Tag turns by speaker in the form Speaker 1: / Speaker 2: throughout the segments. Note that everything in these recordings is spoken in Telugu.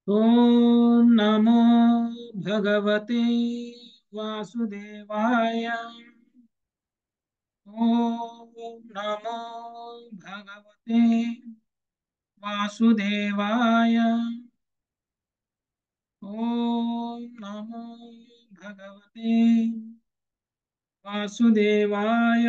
Speaker 1: ఓం నమో భగవతే వాసుదేవాయ ఓం నమో భగవతే వాసుదేవాయ ఓం నమో భగవతే వాసుదేవాయ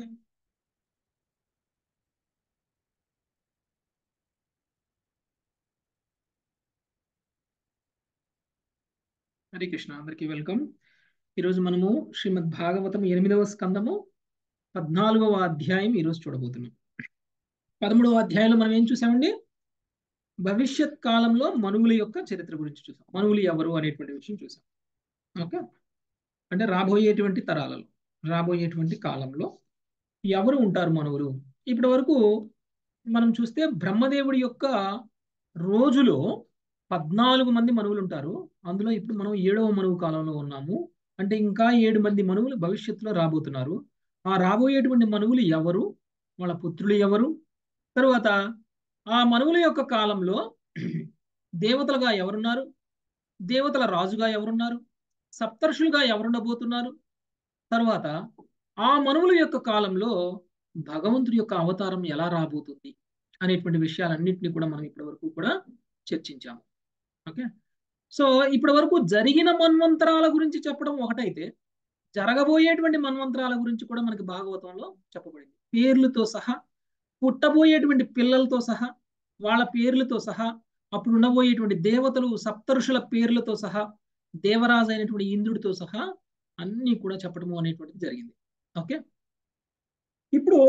Speaker 1: హరే కృష్ణ అందరికీ వెల్కమ్ ఈరోజు మనము శ్రీమద్ భాగవతం ఎనిమిదవ స్కందము పద్నాలుగవ అధ్యాయం ఈరోజు చూడబోతున్నాం పదమూడవ అధ్యాయంలో మనం ఏం చూసామండి భవిష్యత్ కాలంలో మనువుల యొక్క చరిత్ర గురించి చూసాం మనువులు ఎవరు అనేటువంటి విషయం చూసాం ఓకే అంటే రాబోయేటువంటి తరాలలో రాబోయేటువంటి కాలంలో ఎవరు ఉంటారు మనువులు ఇప్పటి వరకు మనం చూస్తే బ్రహ్మదేవుడి యొక్క రోజులో పద్నాలుగు మంది మనువులు ఉంటారు అందులో ఇప్పుడు మనం ఏడవ మనువు కాలంలో ఉన్నాము అంటే ఇంకా ఏడు మంది మనువులు భవిష్యత్తులో రాబోతున్నారు ఆ రాబోయేటువంటి మనువులు ఎవరు వాళ్ళ పుత్రులు ఎవరు తరువాత ఆ మనువుల యొక్క కాలంలో దేవతలుగా ఎవరున్నారు దేవతల రాజుగా ఎవరున్నారు సప్తర్షులుగా ఎవరుండబోతున్నారు తర్వాత ఆ మనువుల యొక్క కాలంలో భగవంతుడి యొక్క అవతారం ఎలా రాబోతుంది అనేటువంటి విషయాలన్నింటినీ కూడా మనం ఇప్పటి వరకు కూడా చర్చించాము ఓకే సో ఇప్పటి వరకు జరిగిన మన్వంతరాల గురించి చెప్పడం ఒకటైతే జరగబోయేటువంటి మన్వంతరాల గురించి కూడా మనకి భాగవతంలో చెప్పబడింది పేర్లతో సహా పుట్టబోయేటువంటి పిల్లలతో సహా వాళ్ళ పేర్లతో సహా అప్పుడు ఉండబోయేటువంటి దేవతలు సప్తరుషుల పేర్లతో సహా దేవరాజు అయినటువంటి ఇంద్రుడితో సహా అన్నీ కూడా చెప్పడము అనేటువంటిది జరిగింది ఓకే ఇప్పుడు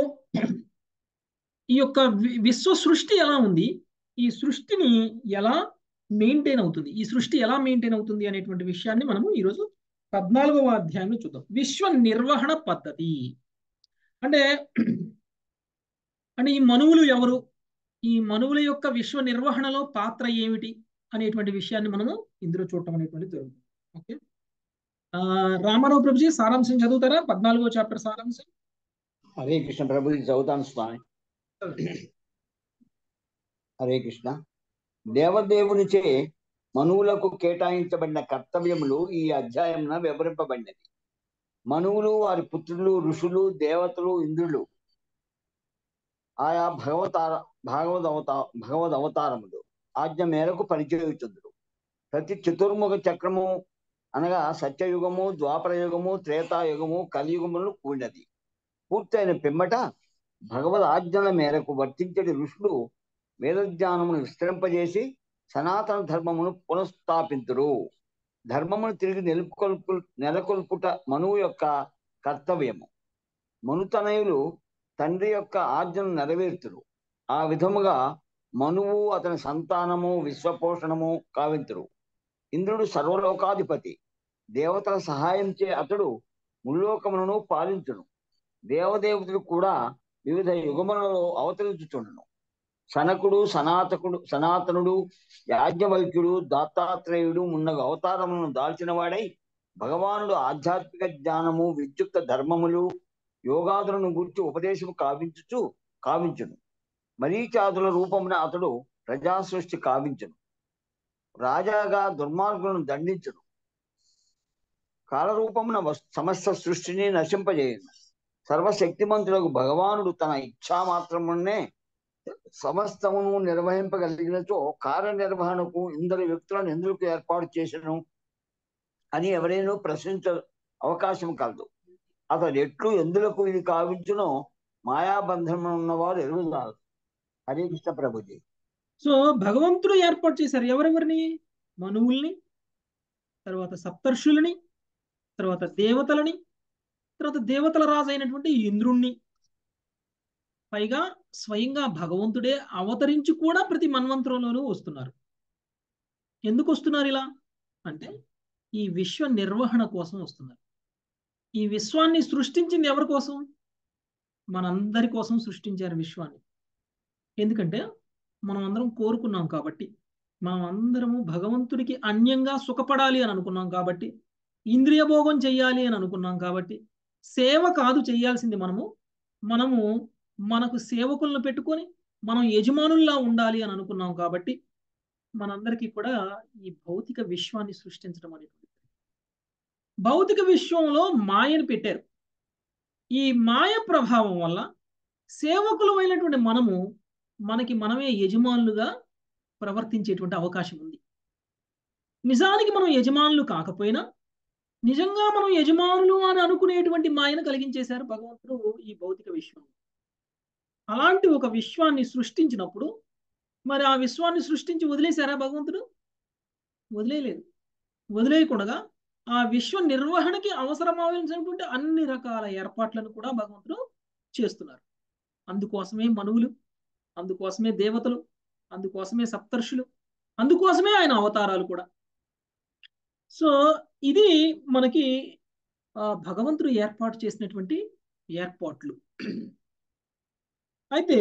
Speaker 1: ఈ యొక్క విశ్వ సృష్టి ఎలా ఉంది ఈ సృష్టిని ఎలా మెయింటైన్ అవుతుంది ఈ సృష్టి ఎలా మెయింటైన్ అవుతుంది అనేటువంటి విషయాన్ని మనము ఈరోజు పద్నాలుగవ అధ్యాయంలో చూద్దాం విశ్వ నిర్వహణ పద్ధతి అంటే అంటే ఈ మనువులు ఎవరు ఈ మనువుల యొక్క విశ్వ నిర్వహణలో పాత్ర ఏమిటి అనేటువంటి విషయాన్ని మనము ఇందులో చూడటం అనేటువంటి జరుగుతుంది ఓకే రామారావు ప్రభుజీ సారాంశం చదువుతారా పద్నాలుగో చాప్టర్ సారాంశం
Speaker 2: హరే కృష్ణ ప్రభుజీ చదువుతాను స్వామి హరే కృష్ణ దేవదేవునిచే మనువులకు కేటాయించబడిన కర్తవ్యములు ఈ అధ్యాయంన వివరింపబడినది మనువులు వారి పుత్రులు ఋషులు దేవతలు ఇంద్రులు ఆయా భగవతార భాగవత అవతా భగవద్ అవతారములు ఆజ్ఞ మేరకు పనిచేయుచుందురు ప్రతి చతుర్ముఖ చక్రము అనగా సత్యయుగము ద్వాపరయుగము త్రేతాయుగము కలియుగములు కూడినది పూర్తయిన పిమ్మట భగవద్ ఆజ్ఞల మేరకు వర్తించడి ఋషులు వేదజ్ఞానమును విస్తరింపజేసి సనాతన ధర్మమును పునఃస్థాపింతురు ధర్మమును తిరిగి నెలకొల్పు నెలకొల్పుట మనువు యొక్క కర్తవ్యము మనుతనయులు తండ్రి యొక్క ఆజ్ఞను నెరవేర్తురు ఆ విధముగా మనువు అతని సంతానము విశ్వపోషణము కావింతురు ఇంద్రుడు సర్వలోకాధిపతి దేవతల సహాయంచే అతడు ముల్లోకములను పాలించును దేవదేవతలు కూడా వివిధ యుగములలో అవతరించుచుండును సనకుడు సనాతకుడు సనాతనుడు యాజ్ఞవల్క్యుడు దత్తాత్రేయుడు మున్నగు అవతారములను దాల్చిన వాడై భగవానుడు ఆధ్యాత్మిక జ్ఞానము విద్యుక్త ధర్మములు యోగాదులను గురించి ఉపదేశము కావించుచు కావించును మరీచాదుల రూపమున అతడు ప్రజా సృష్టి కావించును రాజాగా దుర్మార్గులను దండించును కాలరూపమున సమస్త సృష్టిని నశింపజేయును సర్వశక్తిమంతులకు భగవానుడు తన ఇచ్ఛా మాత్రమునే సమస్తమును నిర్వహింపగలిగినచో కార్యనిర్వహణకు ఇందరు వ్యక్తులను ఎందుకు ఏర్పాటు చేసను అని ఎవరైనా ప్రశ్నించ అవకాశం కలదు అతడు ఎట్లు ఎందులకు ఇది కావించునో మాయాబంధనం ఉన్నవారు ఎరుగుతారు హరే కృష్ణ ప్రభుజీ
Speaker 1: సో భగవంతుడు ఏర్పాటు చేశారు ఎవరెవరిని మనువుల్ని తర్వాత సప్తర్షులని తర్వాత దేవతలని తర్వాత దేవతల రాజు అయినటువంటి ఇంద్రుణ్ణి పైగా స్వయంగా భగవంతుడే అవతరించి కూడా ప్రతి మన్వంతరంలోనూ వస్తున్నారు ఎందుకు వస్తున్నారు ఇలా అంటే ఈ విశ్వ నిర్వహణ కోసం వస్తున్నారు ఈ విశ్వాన్ని సృష్టించింది ఎవరి కోసం మనందరి కోసం సృష్టించారు విశ్వాన్ని ఎందుకంటే మనం అందరం కోరుకున్నాం కాబట్టి మనం అందరము భగవంతుడికి అన్యంగా సుఖపడాలి అని అనుకున్నాం కాబట్టి ఇంద్రియ భోగం చెయ్యాలి అని అనుకున్నాం కాబట్టి సేవ కాదు చేయాల్సింది మనము మనము మనకు సేవకులను పెట్టుకొని మనం యజమానుల్లా ఉండాలి అని అనుకున్నాం కాబట్టి మనందరికీ కూడా ఈ భౌతిక విశ్వాన్ని సృష్టించడం అనేటువంటి భౌతిక విశ్వంలో మాయను పెట్టారు ఈ మాయ ప్రభావం వల్ల సేవకులమైనటువంటి మనము మనకి మనమే యజమానులుగా ప్రవర్తించేటువంటి అవకాశం ఉంది నిజానికి మనం యజమానులు కాకపోయినా నిజంగా మనం యజమానులు అని అనుకునేటువంటి మాయను కలిగించేశారు భగవంతుడు ఈ భౌతిక విశ్వం అలాంటి ఒక విశ్వాన్ని సృష్టించినప్పుడు మరి ఆ విశ్వాన్ని సృష్టించి వదిలేశారా భగవంతుడు వదిలేయలేదు వదిలేయకుండా ఆ విశ్వ నిర్వహణకి అవసరమవలసినటువంటి అన్ని రకాల ఏర్పాట్లను కూడా భగవంతుడు చేస్తున్నారు అందుకోసమే మనువులు అందుకోసమే దేవతలు అందుకోసమే సప్తర్షులు అందుకోసమే ఆయన అవతారాలు కూడా సో ఇది మనకి భగవంతుడు ఏర్పాటు చేసినటువంటి ఏర్పాట్లు అయితే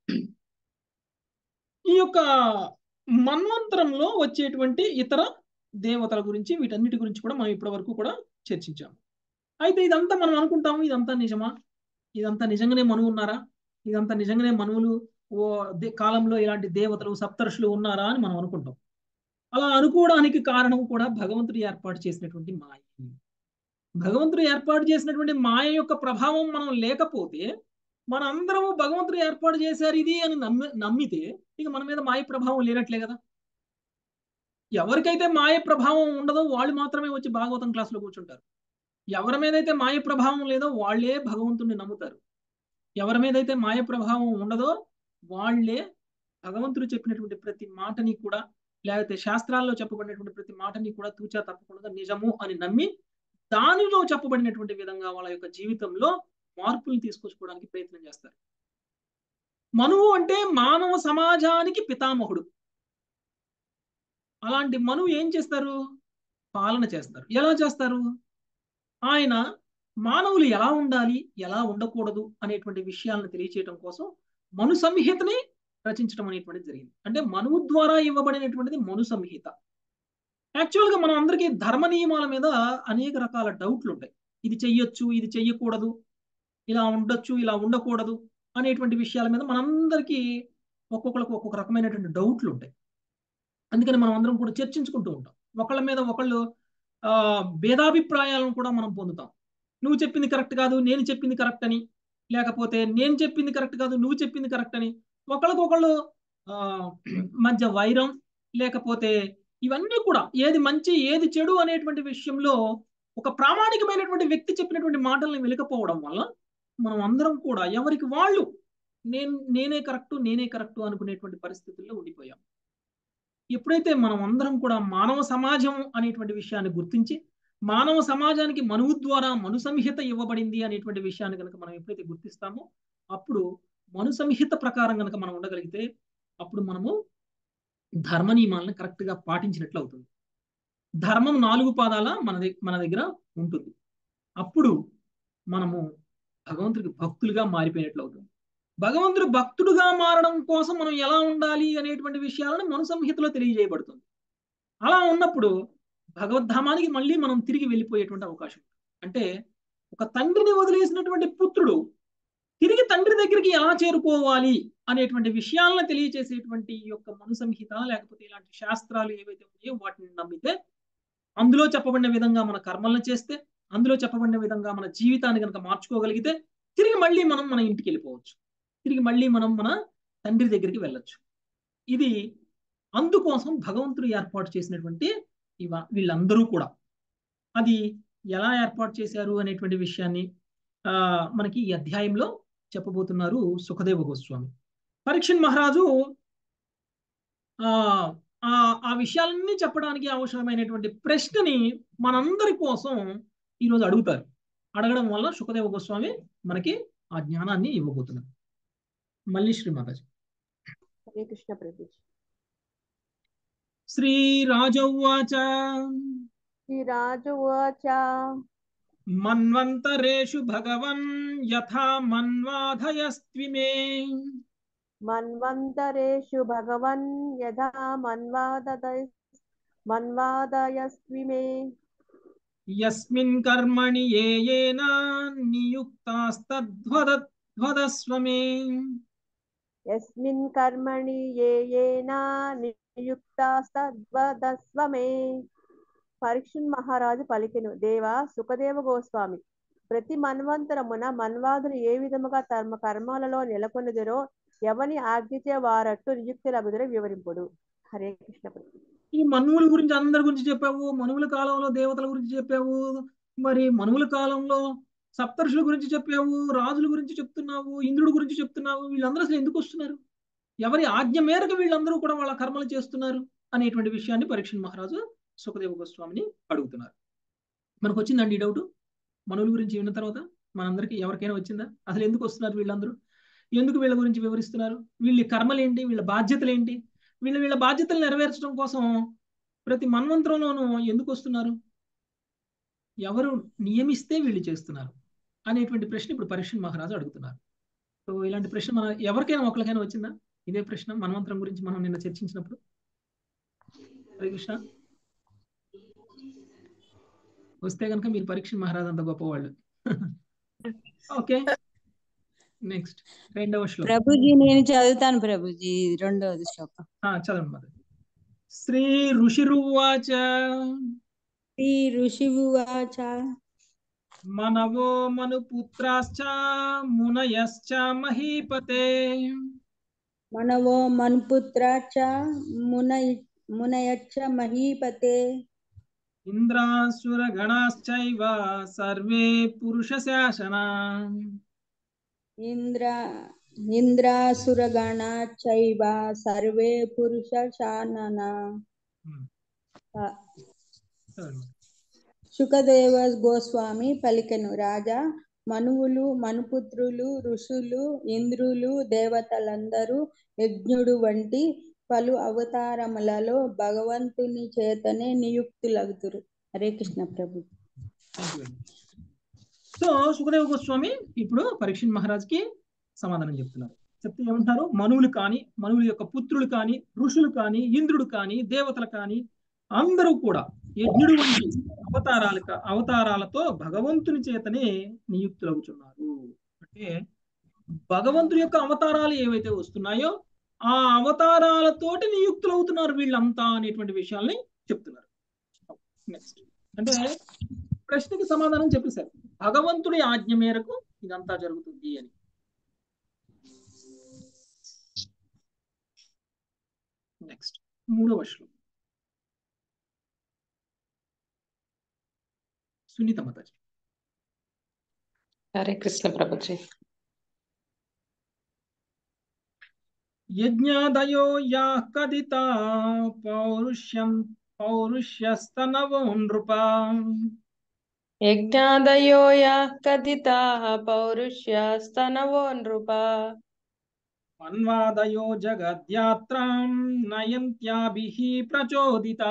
Speaker 1: ఈ యొక్క మన్వంతరంలో వచ్చేటువంటి ఇతర దేవతల గురించి వీటన్నిటి గురించి కూడా మనం ఇప్పటి వరకు కూడా చర్చించాము అయితే ఇదంతా మనం అనుకుంటాము ఇదంతా నిజమా ఇదంతా నిజంగానే మనువు ఉన్నారా ఇదంతా నిజంగానే మనువులు ఓ కాలంలో ఇలాంటి దేవతలు సప్తర్షులు ఉన్నారా అని మనం అనుకుంటాం అలా అనుకోవడానికి కారణం కూడా భగవంతుడు ఏర్పాటు చేసినటువంటి మాయ భగవంతుడు ఏర్పాటు చేసినటువంటి మాయ యొక్క ప్రభావం మనం లేకపోతే మన అందరము భగవంతుడు ఏర్పాటు చేశారు ఇది అని నమ్మి నమ్మితే ఇక మన మీద మాయ ప్రభావం లేనట్లే కదా ఎవరికైతే మాయ ప్రభావం ఉండదో వాళ్ళు మాత్రమే వచ్చి భాగవతం క్లాసులో కూర్చుంటారు ఎవరి మీదైతే మాయ ప్రభావం లేదో వాళ్ళే భగవంతుడిని నమ్ముతారు ఎవరి మీదైతే మాయ ప్రభావం ఉండదో వాళ్లే భగవంతుడు చెప్పినటువంటి ప్రతి మాటని కూడా లేకపోతే శాస్త్రాల్లో చెప్పబడినటువంటి ప్రతి మాటని కూడా తూచా తప్పకుండా నిజము అని నమ్మి దానిలో చెప్పబడినటువంటి విధంగా వాళ్ళ యొక్క జీవితంలో మార్పులు తీసుకొచ్చుకోవడానికి ప్రయత్నం చేస్తారు మనువు అంటే మానవ సమాజానికి పితామహుడు అలాంటి మనువు ఏం చేస్తారు పాలన చేస్తారు ఎలా చేస్తారు ఆయన మానవులు ఎలా ఉండాలి ఎలా ఉండకూడదు అనేటువంటి విషయాలను తెలియచేయడం కోసం మను సంహితని రచించడం అనేటువంటిది జరిగింది అంటే మనువు ద్వారా ఇవ్వబడినటువంటిది మను సంహిత యాక్చువల్గా మనం అందరికీ ధర్మ నియమాల మీద అనేక రకాల డౌట్లు ఉంటాయి ఇది చెయ్యొచ్చు ఇది చెయ్యకూడదు ఇలా ఉండొచ్చు ఇలా ఉండకూడదు అనేటువంటి విషయాల మీద మనందరికీ ఒక్కొక్కరికి ఒక్కొక్క రకమైనటువంటి డౌట్లు ఉంటాయి అందుకని మనం అందరం కూడా చర్చించుకుంటూ ఉంటాం ఒకళ్ళ మీద ఒకళ్ళు ఆ భేదాభిప్రాయాలను కూడా మనం పొందుతాం నువ్వు చెప్పింది కరెక్ట్ కాదు నేను చెప్పింది కరెక్ట్ అని లేకపోతే నేను చెప్పింది కరెక్ట్ కాదు నువ్వు చెప్పింది కరెక్ట్ అని ఒకళ్ళకొకళ్ళు ఆ మధ్య వైరం లేకపోతే ఇవన్నీ కూడా ఏది మంచి ఏది చెడు అనేటువంటి విషయంలో ఒక ప్రామాణికమైనటువంటి వ్యక్తి చెప్పినటువంటి మాటలను వెలికపోవడం వల్ల మనం అందరం కూడా ఎవరికి వాళ్ళు నేను నేనే కరెక్ట్ నేనే కరెక్ట్ అనుకునేటువంటి పరిస్థితుల్లో ఉండిపోయాం ఎప్పుడైతే మనం అందరం కూడా మానవ సమాజం అనేటువంటి విషయాన్ని గుర్తించి మానవ సమాజానికి మనువు ద్వారా మను సంహిత ఇవ్వబడింది అనేటువంటి విషయాన్ని కనుక మనం ఎప్పుడైతే గుర్తిస్తామో అప్పుడు మను సంహిత ప్రకారం కనుక మనం ఉండగలిగితే అప్పుడు మనము ధర్మ నియమాలను కరెక్ట్గా పాటించినట్లు అవుతుంది ధర్మం నాలుగు పాదాల మన మన దగ్గర ఉంటుంది అప్పుడు మనము భగవంతుడికి భక్తులుగా మారిపోయినట్లు అవుతుంది భగవంతుడు భక్తుడుగా మారడం కోసం మనం ఎలా ఉండాలి అనేటువంటి విషయాలను మను సంహితలో తెలియజేయబడుతుంది అలా ఉన్నప్పుడు భగవద్ధామానికి మళ్ళీ మనం తిరిగి వెళ్ళిపోయేటువంటి అవకాశం అంటే ఒక తండ్రిని వదిలేసినటువంటి పుత్రుడు తిరిగి తండ్రి దగ్గరికి ఎలా చేరుకోవాలి అనేటువంటి విషయాలను తెలియచేసేటువంటి ఈ యొక్క మను సంహిత లేకపోతే ఇలాంటి శాస్త్రాలు ఏవైతే ఉన్నాయో వాటిని నమ్మితే అందులో చెప్పబడిన విధంగా మన కర్మలను చేస్తే అందులో చెప్పబడిన విధంగా మన జీవితాన్ని కనుక మార్చుకోగలిగితే తిరిగి మళ్ళీ మనం మన ఇంటికి వెళ్ళిపోవచ్చు తిరిగి మళ్ళీ మనం మన తండ్రి దగ్గరికి వెళ్ళొచ్చు ఇది అందుకోసం భగవంతుడు ఏర్పాటు చేసినటువంటి ఇవ వీళ్ళందరూ కూడా అది ఎలా ఏర్పాటు చేశారు అనేటువంటి విషయాన్ని ఆ మనకి ఈ అధ్యాయంలో చెప్పబోతున్నారు సుఖదేవ గోస్వామి పరీక్షణ్ మహారాజు ఆ ఆ విషయాలన్నీ చెప్పడానికి అవసరమైనటువంటి ప్రశ్నని మనందరి కోసం ఈరోజు అడుగుతారు అడగడం వల్ల సుఖదేవ గోస్వామి మనకి ఆ జ్ఞానాన్ని ఇవ్వబోతున్నారు మళ్ళీ శ్రీమాతాజీ
Speaker 3: హరే కృష్ణ ప్రభుజీ
Speaker 1: శ్రీరాజౌవాచ
Speaker 3: శ్రీరాజువాచ
Speaker 1: మన్వంతరేషు భగవన్ యథా మన్వాధయస్త్విమే
Speaker 3: మన్వంతరేషు భగవన్ యథా మన్వాదయ మన్వాదయస్విమే
Speaker 1: యస్మిన్ కర్మణి ఏ ఏన నియుక్తాస్తద్వదస్వమే
Speaker 3: యస్మిన్ కర్మణి ఏ ఏనా నియుక్తాస్తద్వదస్వ మే పరీక్షణ్ మహారాజు పలికెను దేవా సుఖదేవ గోస్వామి ప్రతి మన్వంతరమున మన్వాదులు ఏ విధముగా తమ కర్మాలలో నెలకొన్నదిరో ఎవని ఆజ్ఞచే వారట్టు నియుక్తులగుదరో వివరింపుడు హరే కృష్ణ ప్రభు.
Speaker 1: ఈ మనువుల గురించి అందరి గురించి చెప్పావు మనువుల కాలంలో దేవతల గురించి చెప్పావు మరి మనువుల కాలంలో సప్తర్షుల గురించి చెప్పావు రాజుల గురించి చెప్తున్నావు ఇంద్రుడి గురించి చెప్తున్నావు వీళ్ళందరూ అసలు ఎందుకు వస్తున్నారు ఎవరి ఆజ్ఞ మేరకు వీళ్ళందరూ కూడా వాళ్ళ కర్మలు చేస్తున్నారు అనేటువంటి విషయాన్ని పరీక్ష మహారాజు సుఖదేవ గోస్వామిని అడుగుతున్నారు మనకు వచ్చిందండి ఈ డౌట్ మనువుల గురించి విన్న తర్వాత మనందరికీ ఎవరికైనా వచ్చిందా అసలు ఎందుకు వస్తున్నారు వీళ్ళందరూ ఎందుకు వీళ్ళ గురించి వివరిస్తున్నారు వీళ్ళ కర్మలేంటి వీళ్ళ బాధ్యతలు ఏంటి వీళ్ళ వీళ్ళ బాధ్యతలు నెరవేర్చడం కోసం ప్రతి మన్వంతరంలోనూ ఎందుకు వస్తున్నారు ఎవరు నియమిస్తే వీళ్ళు చేస్తున్నారు అనేటువంటి ప్రశ్న ఇప్పుడు పరీక్ష మహారాజు అడుగుతున్నారు సో ఇలాంటి ప్రశ్న మన ఎవరికైనా ఒకరికైనా వచ్చిందా ఇదే ప్రశ్న మన్వంతరం గురించి మనం నిన్న చర్చించినప్పుడు హరే కృష్ణ వస్తే కనుక మీరు పరీక్ష మహారాజు అంత గొప్పవాళ్ళు ఓకే నెక్స్ట్ రెండవ శ్లోకం
Speaker 4: ప్రభుజీ నేను చదువుతాను ప్రభుజీ రెండవది శ్లోకం
Speaker 1: ఆ, చదవండి మరి శ్రీ ఋషిరువాచ
Speaker 4: శ్రీ ఋషివాచ
Speaker 1: మనవో మనుపుత్రాశ్చ మునయశ్చ మహీపతే
Speaker 4: మనవో మన్పుత్ర చ మునయ మునయచ్చ మహీపతే
Speaker 1: ఇంద్రాసురగణాశ్చైవ సర్వే పురుష శాసన
Speaker 4: ఇంద్ర ఇంద్రాసురగణ చైవ సర్వే పురుష శానన శుకదేవ గోస్వామి పలికెను రాజా మనువులు మనుపుత్రులు ఋషులు ఇంద్రులు దేవతలందరూ యజ్ఞుడు వంటి పలు అవతారములలో భగవంతుని చేతనే నియుక్తులగుతురు హరే కృష్ణ ప్రభు
Speaker 1: సో సుఖదేవ గోస్వామి ఇప్పుడు పరీక్ష మహారాజ్కి సమాధానం చెప్తున్నారు చెప్తే ఏమంటారు మనువులు కానీ మనువుల యొక్క పుత్రులు కానీ ఋషులు కానీ ఇంద్రుడు కానీ దేవతలు కానీ అందరూ కూడా యజ్ఞుడు వంటి అవతారాల అవతారాలతో భగవంతుని చేతనే నియుక్తులవుతున్నారు అంటే భగవంతుని యొక్క అవతారాలు ఏవైతే వస్తున్నాయో ఆ అవతారాలతోటి నియుక్తులవుతున్నారు వీళ్ళంతా అనేటువంటి విషయాల్ని చెప్తున్నారు నెక్స్ట్ అంటే ప్రశ్నకి సమాధానం చెప్పేశారు భగవంతుడి ఆజ్ఞ మేరకు ఇదంతా జరుగుతుంది అని నెక్స్ట్ మూడవ శ్లోకం సునీత మాతాజీ
Speaker 5: హరే కృష్ణ ప్రభుజీ
Speaker 1: యజ్ఞాదయో యా కదితా పౌరుష్యం పౌరుష్యస్తనవో నృప
Speaker 5: యజ్ఞాదయో యా కథితా పౌరుష్యస్తనవో నృప
Speaker 1: మన్వాదయో జగద్యాత్రాం నయంత్యాభిః ప్రచోదితా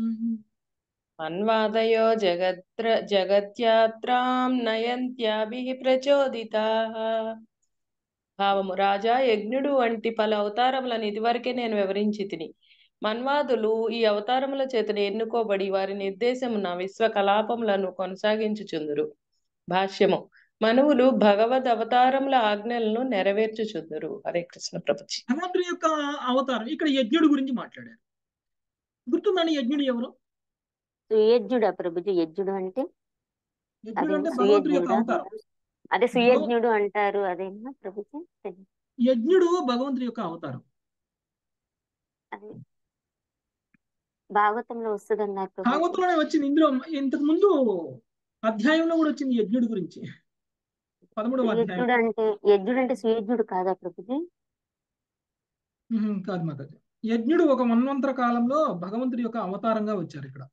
Speaker 5: మన్వాదయో జగత్ర జగత్యాత్రాం నయంత్యాభిః ప్రచోదితాః భావము రాజా యజ్ఞుడు వంటి పలు అవతారములను ఇదివరకే నేను వివరించి తిని మన్వాదులు ఈ అవతారముల చేతను ఎన్నుకోబడి వారి నిర్దేశమున విశ్వ కలాపములను కొనసాగించుచుందురు భాష్యము మనువులు భగవద్ అవతారముల ఆజ్ఞలను నెరవేర్చుచుందురు హరే కృష్ణ ప్రభుజీ
Speaker 1: భగవంతుడి యొక్క అవతారం ఇక్కడ యజ్ఞుడి గురించి మాట్లాడారు గుర్తుందండి యజ్ఞుడు ఎవరు
Speaker 6: సుయజ్ఞుడా ప్రభుజీ యజ్ఞుడు అంటే
Speaker 1: యజ్ఞుడు
Speaker 6: అదే
Speaker 1: అంటే భగవంతుడి యొక్క
Speaker 6: సుయజ్ఞుడా
Speaker 1: అవతారం
Speaker 6: అదే సుయజ్ఞుడు అంటారు అదేనా ప్రభుజీ తెలీదు.
Speaker 1: యజ్ఞుడు భగవంతుడి యొక్క అవతారం
Speaker 6: అది భాగవతంలో వస్తుంది అన్నారు ప్రభుజీ
Speaker 1: భాగవతంలోనే వచ్చింది ఇందులో ఇంతకు ముందు అధ్యాయంలో కూడా వచ్చింది యజ్ఞుడి గురించి పదమూడవ అధ్యాయం
Speaker 6: యజ్ఞుడు అంటే యజ్ఞుడు అంటే సుయజ్ఞుడు కాదా ప్రభుజీ
Speaker 1: ఉహుం, కాదు మాతాజీ యజ్ఞుడు ఒక మన్వంతర కాలంలో భగవంతుడి యొక్క అవతారంగా వచ్చారు ఇక్కడ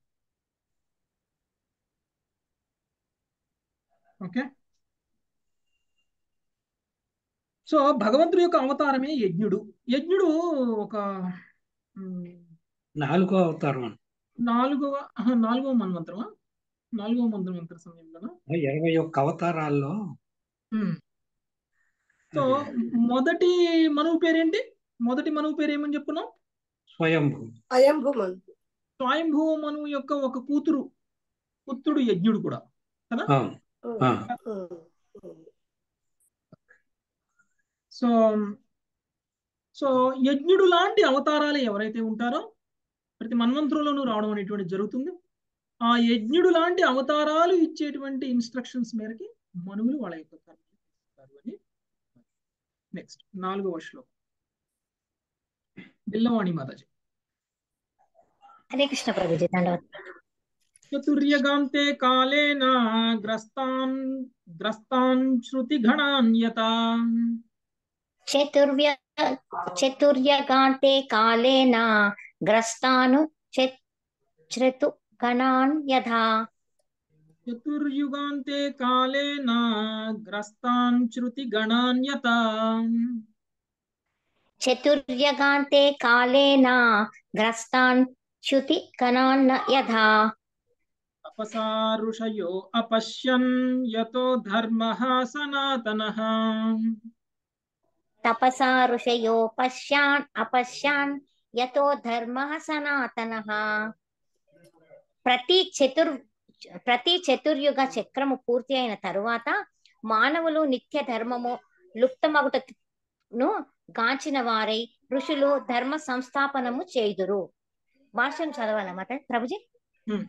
Speaker 1: ఓకే సో భగవంతుడి యొక్క అవతారమే యజ్ఞుడు యజ్ఞుడు ఒక ఉమ్,
Speaker 7: నాలుగో అవతారం
Speaker 1: నాలుగవ ఆహా, నాలుగవ మన్వంతరమా నాలుగవ మన్వంతర సమయంలోనా
Speaker 7: ఇరవై ఒక్క అవతారాల్లో
Speaker 1: ఉమ్. సో మొదటి మనువు పేరేంటి మొదటి మనువు పేరు ఏమని చెప్పుకున్నాం
Speaker 7: స్వయంభూ
Speaker 8: అయంభుమన్
Speaker 1: స్వయంభూ మనువు యొక్క ఒక కూతురు పుత్రుడు యజ్ఞుడు కూడా కదా
Speaker 7: ఆ, ఆ.
Speaker 1: సో సో యజ్ఞుడు లాంటి అవతారాలు ఎవరైతే ఉంటారో ప్రతి మన్వంతరంలోనూ రావడం అనేటువంటి జరుగుతుంది ఆ యజ్ఞుడు లాంటి అవతారాలు ఇచ్చేటువంటి ఇన్స్ట్రక్షన్స్ మేరకి మనువులు వాళ్ళ యొక్క కర్మలు చేస్తారు అని నెక్స్ట్ నాలుగవ శ్లోకం బిల్లవాణి మాతాజీ
Speaker 6: హరే కృష్ణ ప్రభుజీ దండవత్
Speaker 1: చతుర్యగాంతే కాలేన గ్రస్తాన్ గ్రస్తాన్ శృతి గణాన్యత
Speaker 6: చతుర్వ్య చతుర్యగాంతే కాలేన గ్రస్తాను చతు గణాన్ యథా
Speaker 1: చతుర్యుగాంతే కాలేన గ్రస్తాన్ శృతి గణాన్యత
Speaker 6: చతుర్యగాంతే కాలేన గ్రస్తాన్ చ్యుతి గణాన్ యథా
Speaker 1: తపసా ఋషయో అపశ్యన్ యతో ధర్మ సనాతన
Speaker 6: తపసా ఋషయో పశ్యాన్ అపశ్యాన్ యతో ధర్మ సనాతన ప్రతి చతుర్ ప్రతి చతుర్యుగ చక్రము పూర్తి అయిన తరువాత మానవులు నిత్య ధర్మము లుప్తమగుటను గాంచిన వారై ఋషులు ధర్మ సంస్థాపనము చేయుదురు భాష్యం చదవాలన్నమాట ప్రభుజీ
Speaker 1: Hmm.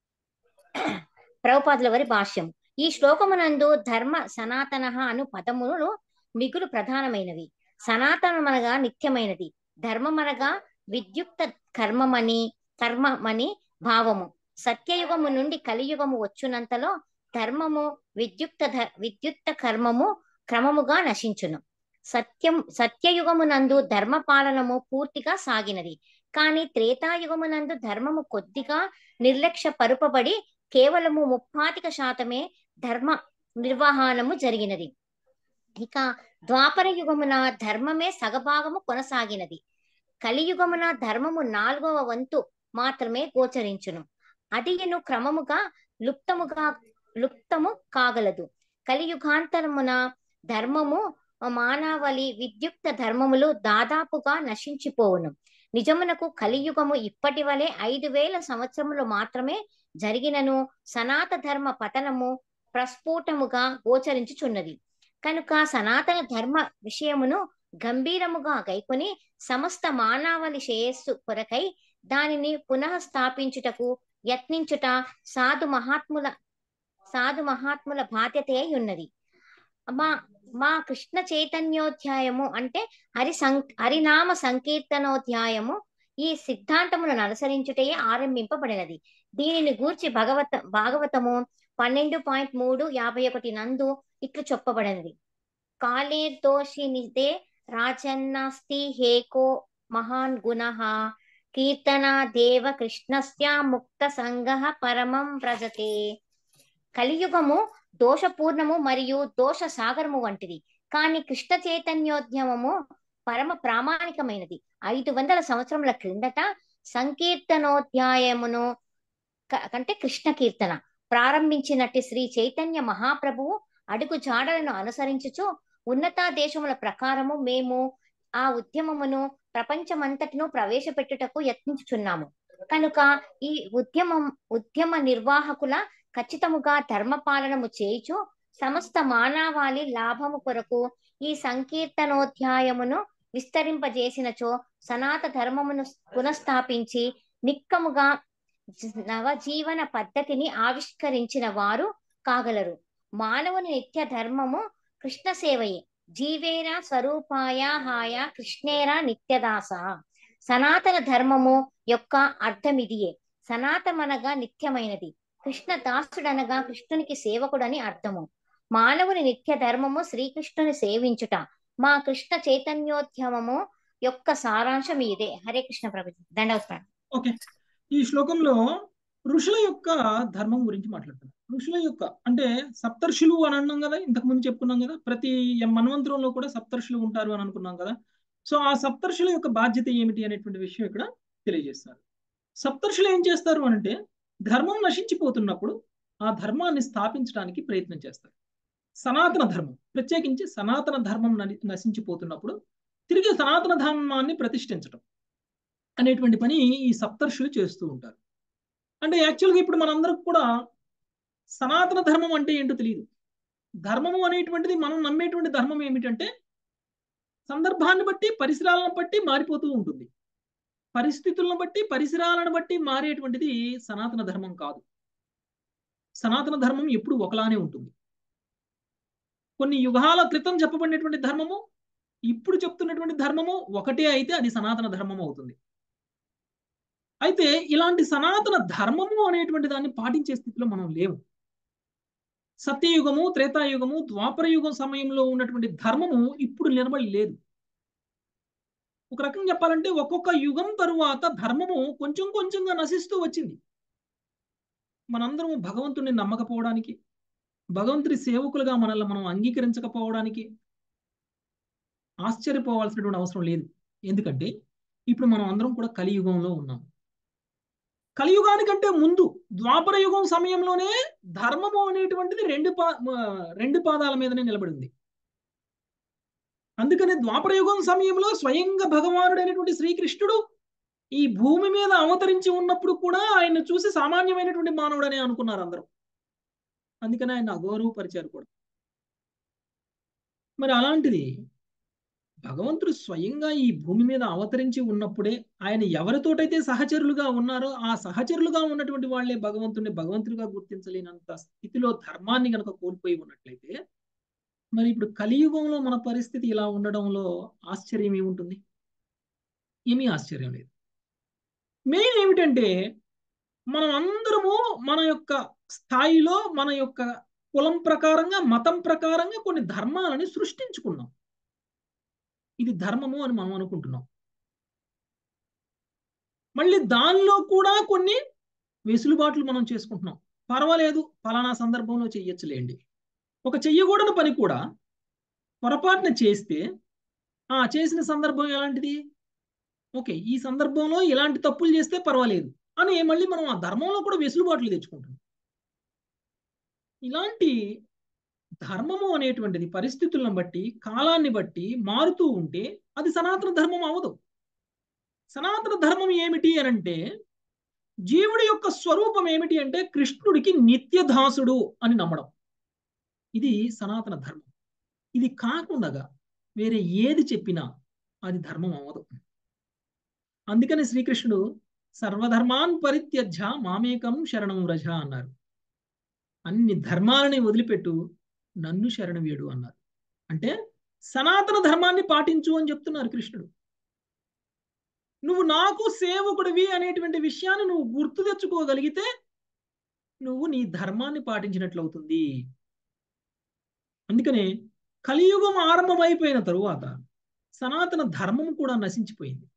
Speaker 6: ప్రభుపాదుల వారి భాష్యం ఈ శ్లోకమునందు ధర్మ సనాతన అను పదములు మిగులు ప్రధానమైనవి సనాతనమనగా నిత్యమైనది ధర్మమనగా విద్యుక్త కర్మమని కర్మమని భావము సత్యయుగము నుండి కలియుగము వచ్చునంతలో ధర్మము విద్యుక్త ధ- విద్యుక్త కర్మము క్రమముగా నశించును సత్యం సత్యయుగమునందు ధర్మ పాలనము పూర్తిగా సాగినది కానీ త్రేతాయుగమునందు ధర్మము కొద్దిగా నిర్లక్ష్య పరుపబడి కేవలము ముప్పాతిక శాతమే ధర్మ నిర్వహణము జరిగినది ఇక ద్వాపర యుగమున ధర్మమే సగభాగము కొనసాగినది కలియుగమున ధర్మము నాలుగవ వంతు మాత్రమే గోచరించును అదియను క్రమముగా లుప్తముగా లుప్తము కాగలదు కలియుగాంతరమున ధర్మము మానవలి విద్యుక్త ధర్మములు దాదాపుగా నశించిపోవును నిజమునకు కలియుగము ఇప్పటి వలె ఐదు వేల సంవత్సరములు మాత్రమే జరిగినను సనాత ధర్మ పతనము ప్రస్ఫుటముగా గోచరించుచున్నది కనుక సనాతన ధర్మ విషయమును గంభీరముగా గైకొని సమస్త మానవాళి శ్రేయస్సు కొరకై దానిని పునః స్థాపించుటకు యత్నించుట సాధు మహాత్ముల సాధు మహాత్ముల బాధ్యత అయి ఉన్నది మా మా కృష్ణ చైతన్యోధ్యాయము అంటే హరి సం హరినామ సంకీర్తనోధ్యాయము ఈ సిద్ధాంతములను అనుసరించుటయే ఆరంభింపబడినది దీనిని గూర్చి భగవత భాగవతము పన్నెండు పాయింట్ మూడు యాభై ఒకటి నందు ఇట్లు చెప్పబడినది కాళే దోషినిదే రాజన్నాస్తి హేకో మహాన్ గుణ కీర్తన దేవ కృష్ణస్య ముక్త సంగ పరమం వ్రజతే కలియుగము దోషపూర్ణము మరియు దోష సాగరము వంటిది కానీ కృష్ణ చైతన్యోద్యమము పరమ ప్రామాణికమైనది ఐదు వందల సంవత్సరముల క్రిందట సంకీర్తనోధ్యాయమును క- అంటే కృష్ణ కీర్తన ప్రారంభించినట్టి శ్రీ చైతన్య మహాప్రభువు అడుగు జాడలను అనుసరించుచు ఉన్నత దేశముల ప్రకారము మేము ఆ ఉద్యమమును ప్రపంచమంతటిను ప్రవేశపెట్టుటకు యత్నించుచున్నాము కనుక ఈ ఉద్యమం ఉద్యమ నిర్వాహకుల ఖచ్చితముగా ధర్మపాలనము చేయుచు సమస్త మానవాళి లాభము కొరకు ఈ సంకీర్తనోధ్యాయమును విస్తరింపజేసినచో సనాత ధర్మమును పునఃస్థాపించి నిక్కముగా జ- నవజీవన పద్ధతిని ఆవిష్కరించిన వారు కాగలరు మానవుని నిత్య ధర్మము కృష్ణ సేవయే జీవేర స్వరూపాయ హాయ కృష్ణేర నిత్యదాస సనాతన ధర్మము యొక్క అర్థమిదియే సనాతనమనగా నిత్యమైనది కృష్ణ దాసుడనగా కృష్ణునికి సేవకుడని అర్థము మానవుని నిత్య ధర్మము శ్రీకృష్ణుని సేవించుట మా కృష్ణ చైతన్యోద్యమము యొక్క సారాంశం ఇదే హరే కృష్ణ ప్రభు దండవస్ప్రాణం
Speaker 1: ఓకే ఈ శ్లోకంలో ఋషుల యొక్క ధర్మం గురించి మాట్లాడుతున్నాం ఋషుల యొక్క అంటే సప్తర్షులు అని అన్నాం కదా ఇంతకు ముందు చెప్పుకున్నాం కదా ప్రతి మన్వంతరంలో కూడా సప్తర్షులు ఉంటారు అని అనుకున్నాం కదా సో ఆ సప్తర్షుల యొక్క బాధ్యత ఏమిటి అనేటువంటి విషయం ఇక్కడ తెలియజేస్తారు సప్తర్షులు ఏం చేస్తారు అనంటే ధర్మం నశించిపోతున్నప్పుడు ఆ ధర్మాన్ని స్థాపించడానికి ప్రయత్నం చేస్తారు సనాతన ధర్మం ప్రత్యేకించి సనాతన ధర్మం నని- నశించిపోతున్నప్పుడు తిరిగి సనాతన ధర్మాన్ని ప్రతిష్ఠించడం అనేటువంటి పని ఈ సప్తర్షులు చేస్తూ ఉంటారు అంటే యాక్చువల్గా ఇప్పుడు మనందరికి కూడా సనాతన ధర్మం అంటే ఏంటో తెలియదు ధర్మము అనేటువంటిది మనం నమ్మేటువంటి ధర్మం ఏమిటంటే సందర్భాన్ని బట్టి పరిసరాలను బట్టి మారిపోతూ ఉంటుంది పరిస్థితులను బట్టి పరిసరాలను బట్టి మారేటువంటిది సనాతన ధర్మం కాదు సనాతన ధర్మం ఎప్పుడు ఒకలానే ఉంటుంది కొన్ని యుగాల క్రితం చెప్పబడినటువంటి ధర్మము ఇప్పుడు చెప్తున్నటువంటి ధర్మము ఒకటే అయితే అది సనాతన ధర్మం అవుతుంది అయితే ఇలాంటి సనాతన ధర్మము అనేటువంటి దాన్ని పాటించే స్థితిలో మనం లేవు సత్యయుగము త్రేతాయుగము ద్వాపర యుగం సమయంలో ఉన్నటువంటి ధర్మము ఇప్పుడు నిలబడి లేదు ఒక రకంగా చెప్పాలంటే ఒక్కొక్క యుగం తరువాత ధర్మము కొంచెం కొంచెంగా నశిస్తూ వచ్చింది మనందరం భగవంతుడిని నమ్మకపోవడానికి భగవంతుడి సేవకులుగా మనల్ని మనం అంగీకరించకపోవడానికి ఆశ్చర్యపోవాల్సినటువంటి అవసరం లేదు ఎందుకంటే ఇప్పుడు మనం అందరం కూడా కలియుగంలో ఉన్నాం కలియుగానికంటే ముందు ద్వాపర యుగం సమయంలోనే ధర్మము అనేటువంటిది రెండు పా రెండు పాదాల మీదనే నిలబడింది అందుకనే ద్వాపర యుగం సమయంలో స్వయంగా భగవానుడైనటువంటి శ్రీకృష్ణుడు ఈ భూమి మీద అవతరించి ఉన్నప్పుడు కూడా ఆయన చూసి సామాన్యమైనటువంటి మానవుడనే అనుకున్నారు అందరూ అందుకని ఆయన అగౌరవపరిచారు కూడా మరి అలాంటిది భగవంతుడు స్వయంగా ఈ భూమి మీద అవతరించి ఉన్నప్పుడే ఆయన ఎవరితోటైతే సహచరులుగా ఉన్నారో ఆ సహచరులుగా ఉన్నటువంటి వాళ్లే భగవంతుడిని భగవంతుడిగా గుర్తించలేనంత స్థితిలో ధర్మాన్ని కనుక కోల్పోయి ఉన్నట్లయితే మరి ఇప్పుడు కలియుగంలో మన పరిస్థితి ఇలా ఉండడంలో ఆశ్చర్యం ఏముంటుంది ఏమీ ఆశ్చర్యం లేదు మెయిన్ ఏమిటంటే మనం అందరము మన యొక్క స్థాయిలో మన యొక్క కులం ప్రకారంగా మతం ప్రకారంగా కొన్ని ధర్మాలని సృష్టించుకున్నాం ఇది ధర్మము అని మనం అనుకుంటున్నాం మళ్ళీ దానిలో కూడా కొన్ని వెసులుబాట్లు మనం చేసుకుంటున్నాం పర్వాలేదు ఫలానా సందర్భంలో చెయ్యొచ్చులేండి ఒక చెయ్యకూడని పని కూడా పొరపాటున చేస్తే ఆ చేసిన సందర్భం ఎలాంటిది ఓకే ఈ సందర్భంలో ఇలాంటి తప్పులు చేస్తే పర్వాలేదు అని మళ్ళీ మనం ఆ ధర్మంలో కూడా వెసులుబాట్లు తెచ్చుకుంటున్నాం ఇలాంటి ధర్మము అనేటువంటిది పరిస్థితులను బట్టి కాలాన్ని బట్టి మారుతూ ఉంటే అది సనాతన ధర్మం అవదు సనాతన ధర్మం ఏమిటి అనంటే జీవుడి యొక్క స్వరూపం ఏమిటి అంటే కృష్ణుడికి నిత్యదాసుడు అని నమ్మడం ఇది సనాతన ధర్మం ఇది కాకుండా వేరే ఏది చెప్పినా అది ధర్మం అవ్వదు అందుకని శ్రీకృష్ణుడు సర్వధర్మాన్ పరిత్యజ్య మామేకం శరణం రజ అన్నారు అన్ని ధర్మాలని వదిలిపెట్టు నన్ను శరణం వేడు అన్నారు అంటే సనాతన ధర్మాన్ని పాటించు అని చెప్తున్నారు కృష్ణుడు నువ్వు నాకు సేవకుడివి అనేటువంటి విషయాన్ని నువ్వు గుర్తు తెచ్చుకోగలిగితే నువ్వు నీ ధర్మాన్ని పాటించినట్లవుతుంది అందుకనే కలియుగం ఆరంభమైపోయిన తరువాత సనాతన ధర్మం కూడా నశించిపోయింది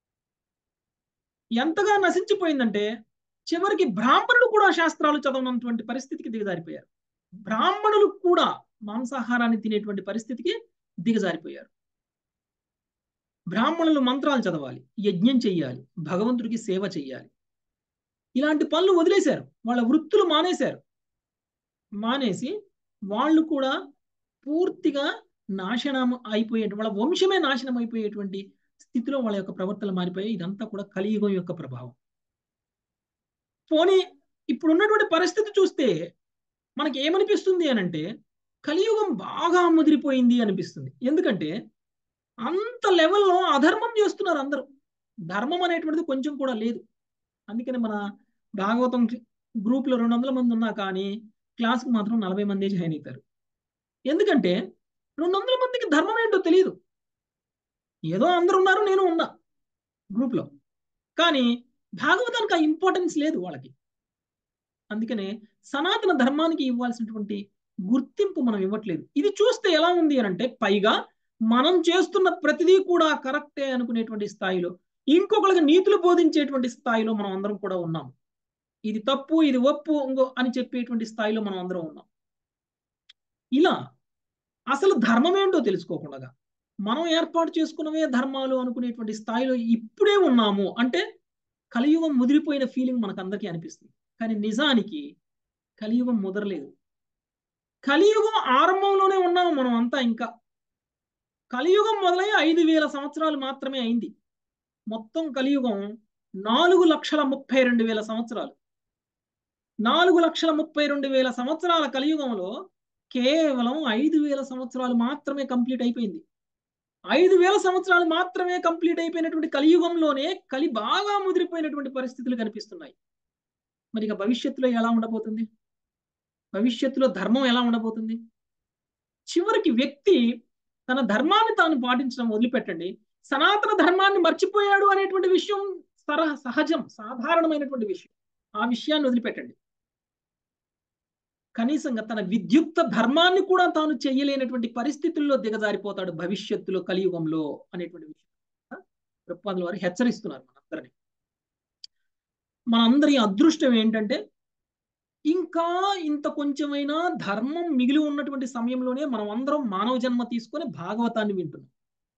Speaker 1: ఎంతగా నశించిపోయిందంటే చివరికి బ్రాహ్మణుడు కూడా శాస్త్రాలు చదవనటువంటి పరిస్థితికి దిగజారిపోయారు బ్రాహ్మణులు కూడా మాంసాహారాన్ని తినేటువంటి పరిస్థితికి దిగజారిపోయారు బ్రాహ్మణులు మంత్రాలు చదవాలి యజ్ఞం చెయ్యాలి భగవంతుడికి సేవ చెయ్యాలి ఇలాంటి పనులు వదిలేశారు వాళ్ళ వృత్తులు మానేశారు మానేసి వాళ్ళు కూడా పూర్తిగా నాశనం అయిపోయే వాళ్ళ వంశమే నాశనం అయిపోయేటువంటి స్థితిలో వాళ్ళ యొక్క ప్రవర్తనలు మారిపోయాయి ఇదంతా కూడా కలియుగం యొక్క ప్రభావం పోనీ ఇప్పుడు ఉన్నటువంటి పరిస్థితి చూస్తే మనకి ఏమనిపిస్తుంది అని అంటే కలియుగం బాగా ముదిరిపోయింది అనిపిస్తుంది ఎందుకంటే అంత లెవెల్లో అధర్మం చేస్తున్నారు అందరూ ధర్మం అనేటువంటిది కొంచెం కూడా లేదు అందుకని మన భాగవతం గ్రూప్లో రెండు వందల మంది ఉన్నా కానీ క్లాస్కి మాత్రం నలభై మంది జాయిన్ అవుతారు ఎందుకంటే రెండు వందల మందికి ధర్మం ఏంటో తెలియదు ఏదో అందరు ఉన్నారు నేను ఉన్నా గ్రూప్లో కానీ భాగవతానికి ఆ ఇంపార్టెన్స్ లేదు వాళ్ళకి అందుకనే సనాతన ధర్మానికి ఇవ్వాల్సినటువంటి గుర్తింపు మనం ఇవ్వట్లేదు ఇది చూస్తే ఎలా ఉంది అని అంటే పైగా మనం చేస్తున్న ప్రతిదీ కూడా కరెక్టే అనుకునేటువంటి స్థాయిలో ఇంకొకరికి నీతులు బోధించేటువంటి స్థాయిలో మనం అందరం కూడా ఉన్నాం ఇది తప్పు ఇది ఒప్పు ఇంకో అని చెప్పేటువంటి స్థాయిలో మనం అందరం ఉన్నాం ఇలా అసలు ధర్మం ఏంటో తెలుసుకోకుండా మనం ఏర్పాటు చేసుకున్నవే ధర్మాలు అనుకునేటువంటి స్థాయిలో ఇప్పుడే ఉన్నాము అంటే కలియుగం ముదిరిపోయిన ఫీలింగ్ మనకు అందరికీ అనిపిస్తుంది కానీ నిజానికి కలియుగం ముదరలేదు కలియుగం ఆరంభంలోనే ఉన్నాము మనం అంతా ఇంకా కలియుగం మొదలై ఐదు వేల సంవత్సరాలు మాత్రమే అయింది మొత్తం కలియుగం నాలుగు లక్షల ముప్పై రెండు వేల సంవత్సరాలు నాలుగు లక్షల ముప్పై రెండు వేల సంవత్సరాల కలియుగంలో కేవలం ఐదు వేల సంవత్సరాలు మాత్రమే కంప్లీట్ అయిపోయింది ఐదు వేల సంవత్సరాలు మాత్రమే కంప్లీట్ అయిపోయినటువంటి కలియుగంలోనే కలి బాగా ముదిరిపోయినటువంటి పరిస్థితులు కనిపిస్తున్నాయి మరి ఇక భవిష్యత్తులో ఎలా ఉండబోతుంది భవిష్యత్తులో ధర్మం ఎలా ఉండబోతుంది చివరికి వ్యక్తి తన ధర్మాన్ని తాను పాటించడం వదిలిపెట్టండి సనాతన ధర్మాన్ని మర్చిపోయాడు అనేటువంటి విషయం సర సహజం సాధారణమైనటువంటి విషయం ఆ విషయాన్ని వదిలిపెట్టండి కనీసంగా తన విద్యుక్త ధర్మాన్ని కూడా తాను చేయలేనటువంటి పరిస్థితుల్లో దిగజారిపోతాడు భవిష్యత్తులో కలియుగంలో అనేటువంటి విషయం ప్రభుపాదుల వారు హెచ్చరిస్తున్నారు మనందరినీ మనందరి అదృష్టం ఏంటంటే ఇంకా ఇంత కొంచెమైనా ధర్మం మిగిలి ఉన్నటువంటి సమయంలోనే మనం అందరం మానవ జన్మ తీసుకొని భాగవతాన్ని వింటున్నాం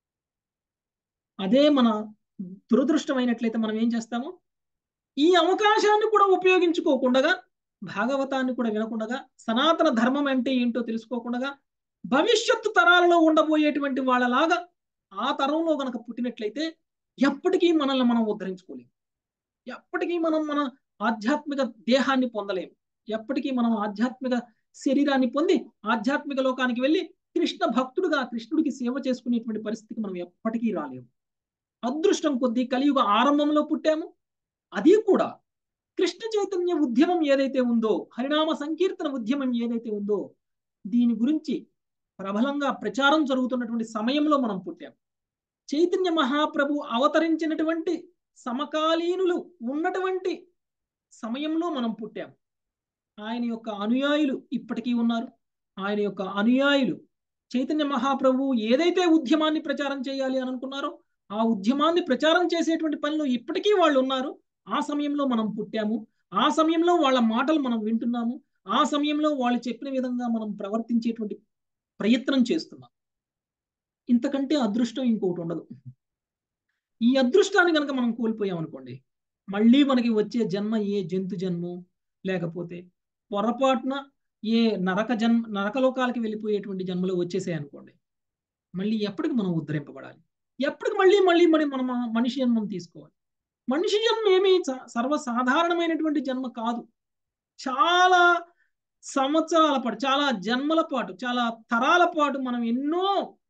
Speaker 1: అదే మన దురదృష్టమైనట్లయితే మనం ఏం చేస్తాము ఈ అవకాశాన్ని కూడా ఉపయోగించుకోకుండా భాగవతాన్ని కూడా వినకుండా సనాతన ధర్మం అంటే ఏంటో తెలుసుకోకుండా భవిష్యత్తు తరాలలో ఉండబోయేటువంటి వాళ్ళలాగా ఆ తరంలో గనక పుట్టినట్లయితే ఎప్పటికీ మనల్ని మనం ఉద్ధరించుకోలేము ఎప్పటికీ మనం మన ఆధ్యాత్మిక దేహాన్ని పొందలేము ఎప్పటికీ మనం ఆధ్యాత్మిక శరీరాన్ని పొంది ఆధ్యాత్మిక లోకానికి వెళ్ళి కృష్ణ భక్తుడుగా కృష్ణుడికి సేవ చేసుకునేటువంటి పరిస్థితికి మనం ఎప్పటికీ రాలేము అదృష్టం కొద్దీ కలియుగ ఆరంభంలో పుట్టాము అది కూడా కృష్ణ చైతన్య ఉద్యమం ఏదైతే ఉందో హరినామ సంకీర్తన ఉద్యమం ఏదైతే ఉందో దీని గురించి ప్రబలంగా ప్రచారం జరుగుతున్నటువంటి సమయంలో మనం పుట్టాం చైతన్య మహాప్రభు అవతరించినటువంటి సమకాలీనులు ఉన్నటువంటి సమయంలో మనం పుట్టాం ఆయన యొక్క అనుయాయులు ఇప్పటికీ ఉన్నారు ఆయన యొక్క అనుయాయులు చైతన్య మహాప్రభు ఏదైతే ఉద్యమాన్ని ప్రచారం చేయాలి అని అనుకున్నారో ఆ ఉద్యమాన్ని ప్రచారం చేసేటువంటి పనిలో ఇప్పటికీ వాళ్ళు ఉన్నారు ఆ సమయంలో మనం పుట్టాము ఆ సమయంలో వాళ్ళ మాటలు మనం వింటున్నాము ఆ సమయంలో వాళ్ళు చెప్పిన విధంగా మనం ప్రవర్తించేటువంటి ప్రయత్నం చేస్తున్నాం ఇంతకంటే అదృష్టం ఇంకోటి ఉండదు ఈ అదృష్టాన్ని కనుక మనం కోల్పోయాం అనుకోండి మళ్ళీ మనకి వచ్చే జన్మ ఏ జంతు జన్మో లేకపోతే పొరపాటున ఏ నరక జన్మ నరకలోకాలకి వెళ్ళిపోయేటువంటి జన్మలో వచ్చేసాయి అనుకోండి మళ్ళీ ఎప్పటికి మనం ఉద్ధరింపబడాలి ఎప్పటికి మళ్ళీ మళ్ళీ మరి మనం మనిషి జన్మం తీసుకోవాలి మనిషి జన్మ ఏమి సర్వసాధారణమైనటువంటి జన్మ కాదు చాలా సంవత్సరాల పాటు చాలా జన్మల పాటు చాలా తరాల పాటు మనం ఎన్నో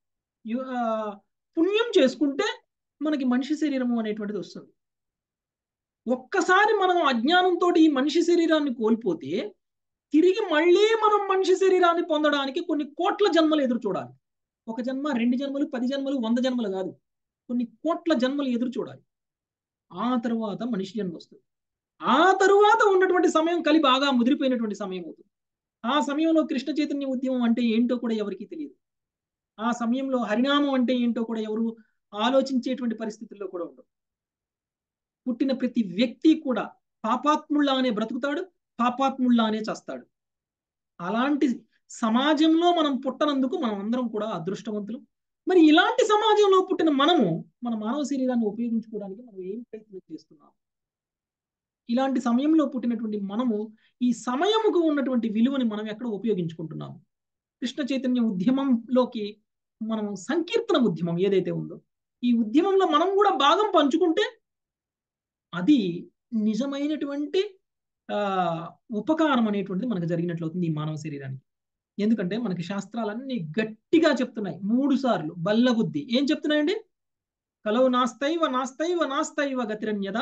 Speaker 1: పుణ్యం చేసుకుంటే మనకి మనిషి శరీరము అనేటువంటిది వస్తుంది ఒక్కసారి మనం అజ్ఞానంతో ఈ మనిషి శరీరాన్ని కోల్పోతే తిరిగి మళ్ళీ మనం మనిషి శరీరాన్ని పొందడానికి కొన్ని కోట్ల జన్మలు ఎదురు చూడాలి ఒక జన్మ రెండు జన్మలు పది జన్మలు వంద జన్మలు కాదు కొన్ని కోట్ల జన్మలు ఎదురు చూడాలి ఆ తరువాత మనిషి జన్మ వస్తుంది ఆ తరువాత ఉన్నటువంటి సమయం కలి బాగా ముదిరిపోయినటువంటి సమయం అవుతుంది ఆ సమయంలో కృష్ణ చైతన్య ఉద్యమం అంటే ఏంటో కూడా ఎవరికి తెలియదు ఆ సమయంలో హరినామం అంటే ఏంటో కూడా ఎవరు ఆలోచించేటువంటి పరిస్థితుల్లో కూడా ఉండవు పుట్టిన ప్రతి వ్యక్తి కూడా పాపాత్ముళ్ళానే బ్రతుకుతాడు పాపాత్ముళ్ళానే చేస్తాడు అలాంటి సమాజంలో మనం పుట్టనందుకు మనం అందరం కూడా అదృష్టవంతులు మరి ఇలాంటి సమాజంలో పుట్టిన మనము మన మానవ శరీరాన్ని ఉపయోగించుకోవడానికి మనం ఏం ప్రయత్నం చేస్తున్నాం ఇలాంటి సమయంలో పుట్టినటువంటి మనము ఈ సమయముకు ఉన్నటువంటి విలువని మనం ఎక్కడ ఉపయోగించుకుంటున్నాము కృష్ణ చైతన్య ఉద్యమంలోకి మనం సంకీర్తన ఉద్యమం ఏదైతే ఉందో ఈ ఉద్యమంలో మనం కూడా భాగం పంచుకుంటే అది నిజమైనటువంటి ఆ ఉపకారం అనేటువంటిది మనకు జరిగినట్లు అవుతుంది ఈ మానవ శరీరానికి ఎందుకంటే మనకి శాస్త్రాలన్నీ గట్టిగా చెప్తున్నాయి మూడు సార్లు బల్లబుద్ధి ఏం చెప్తున్నాయండి కలవు నాస్తైవ నాస్తైవ నాస్తైవ గతిరన్యద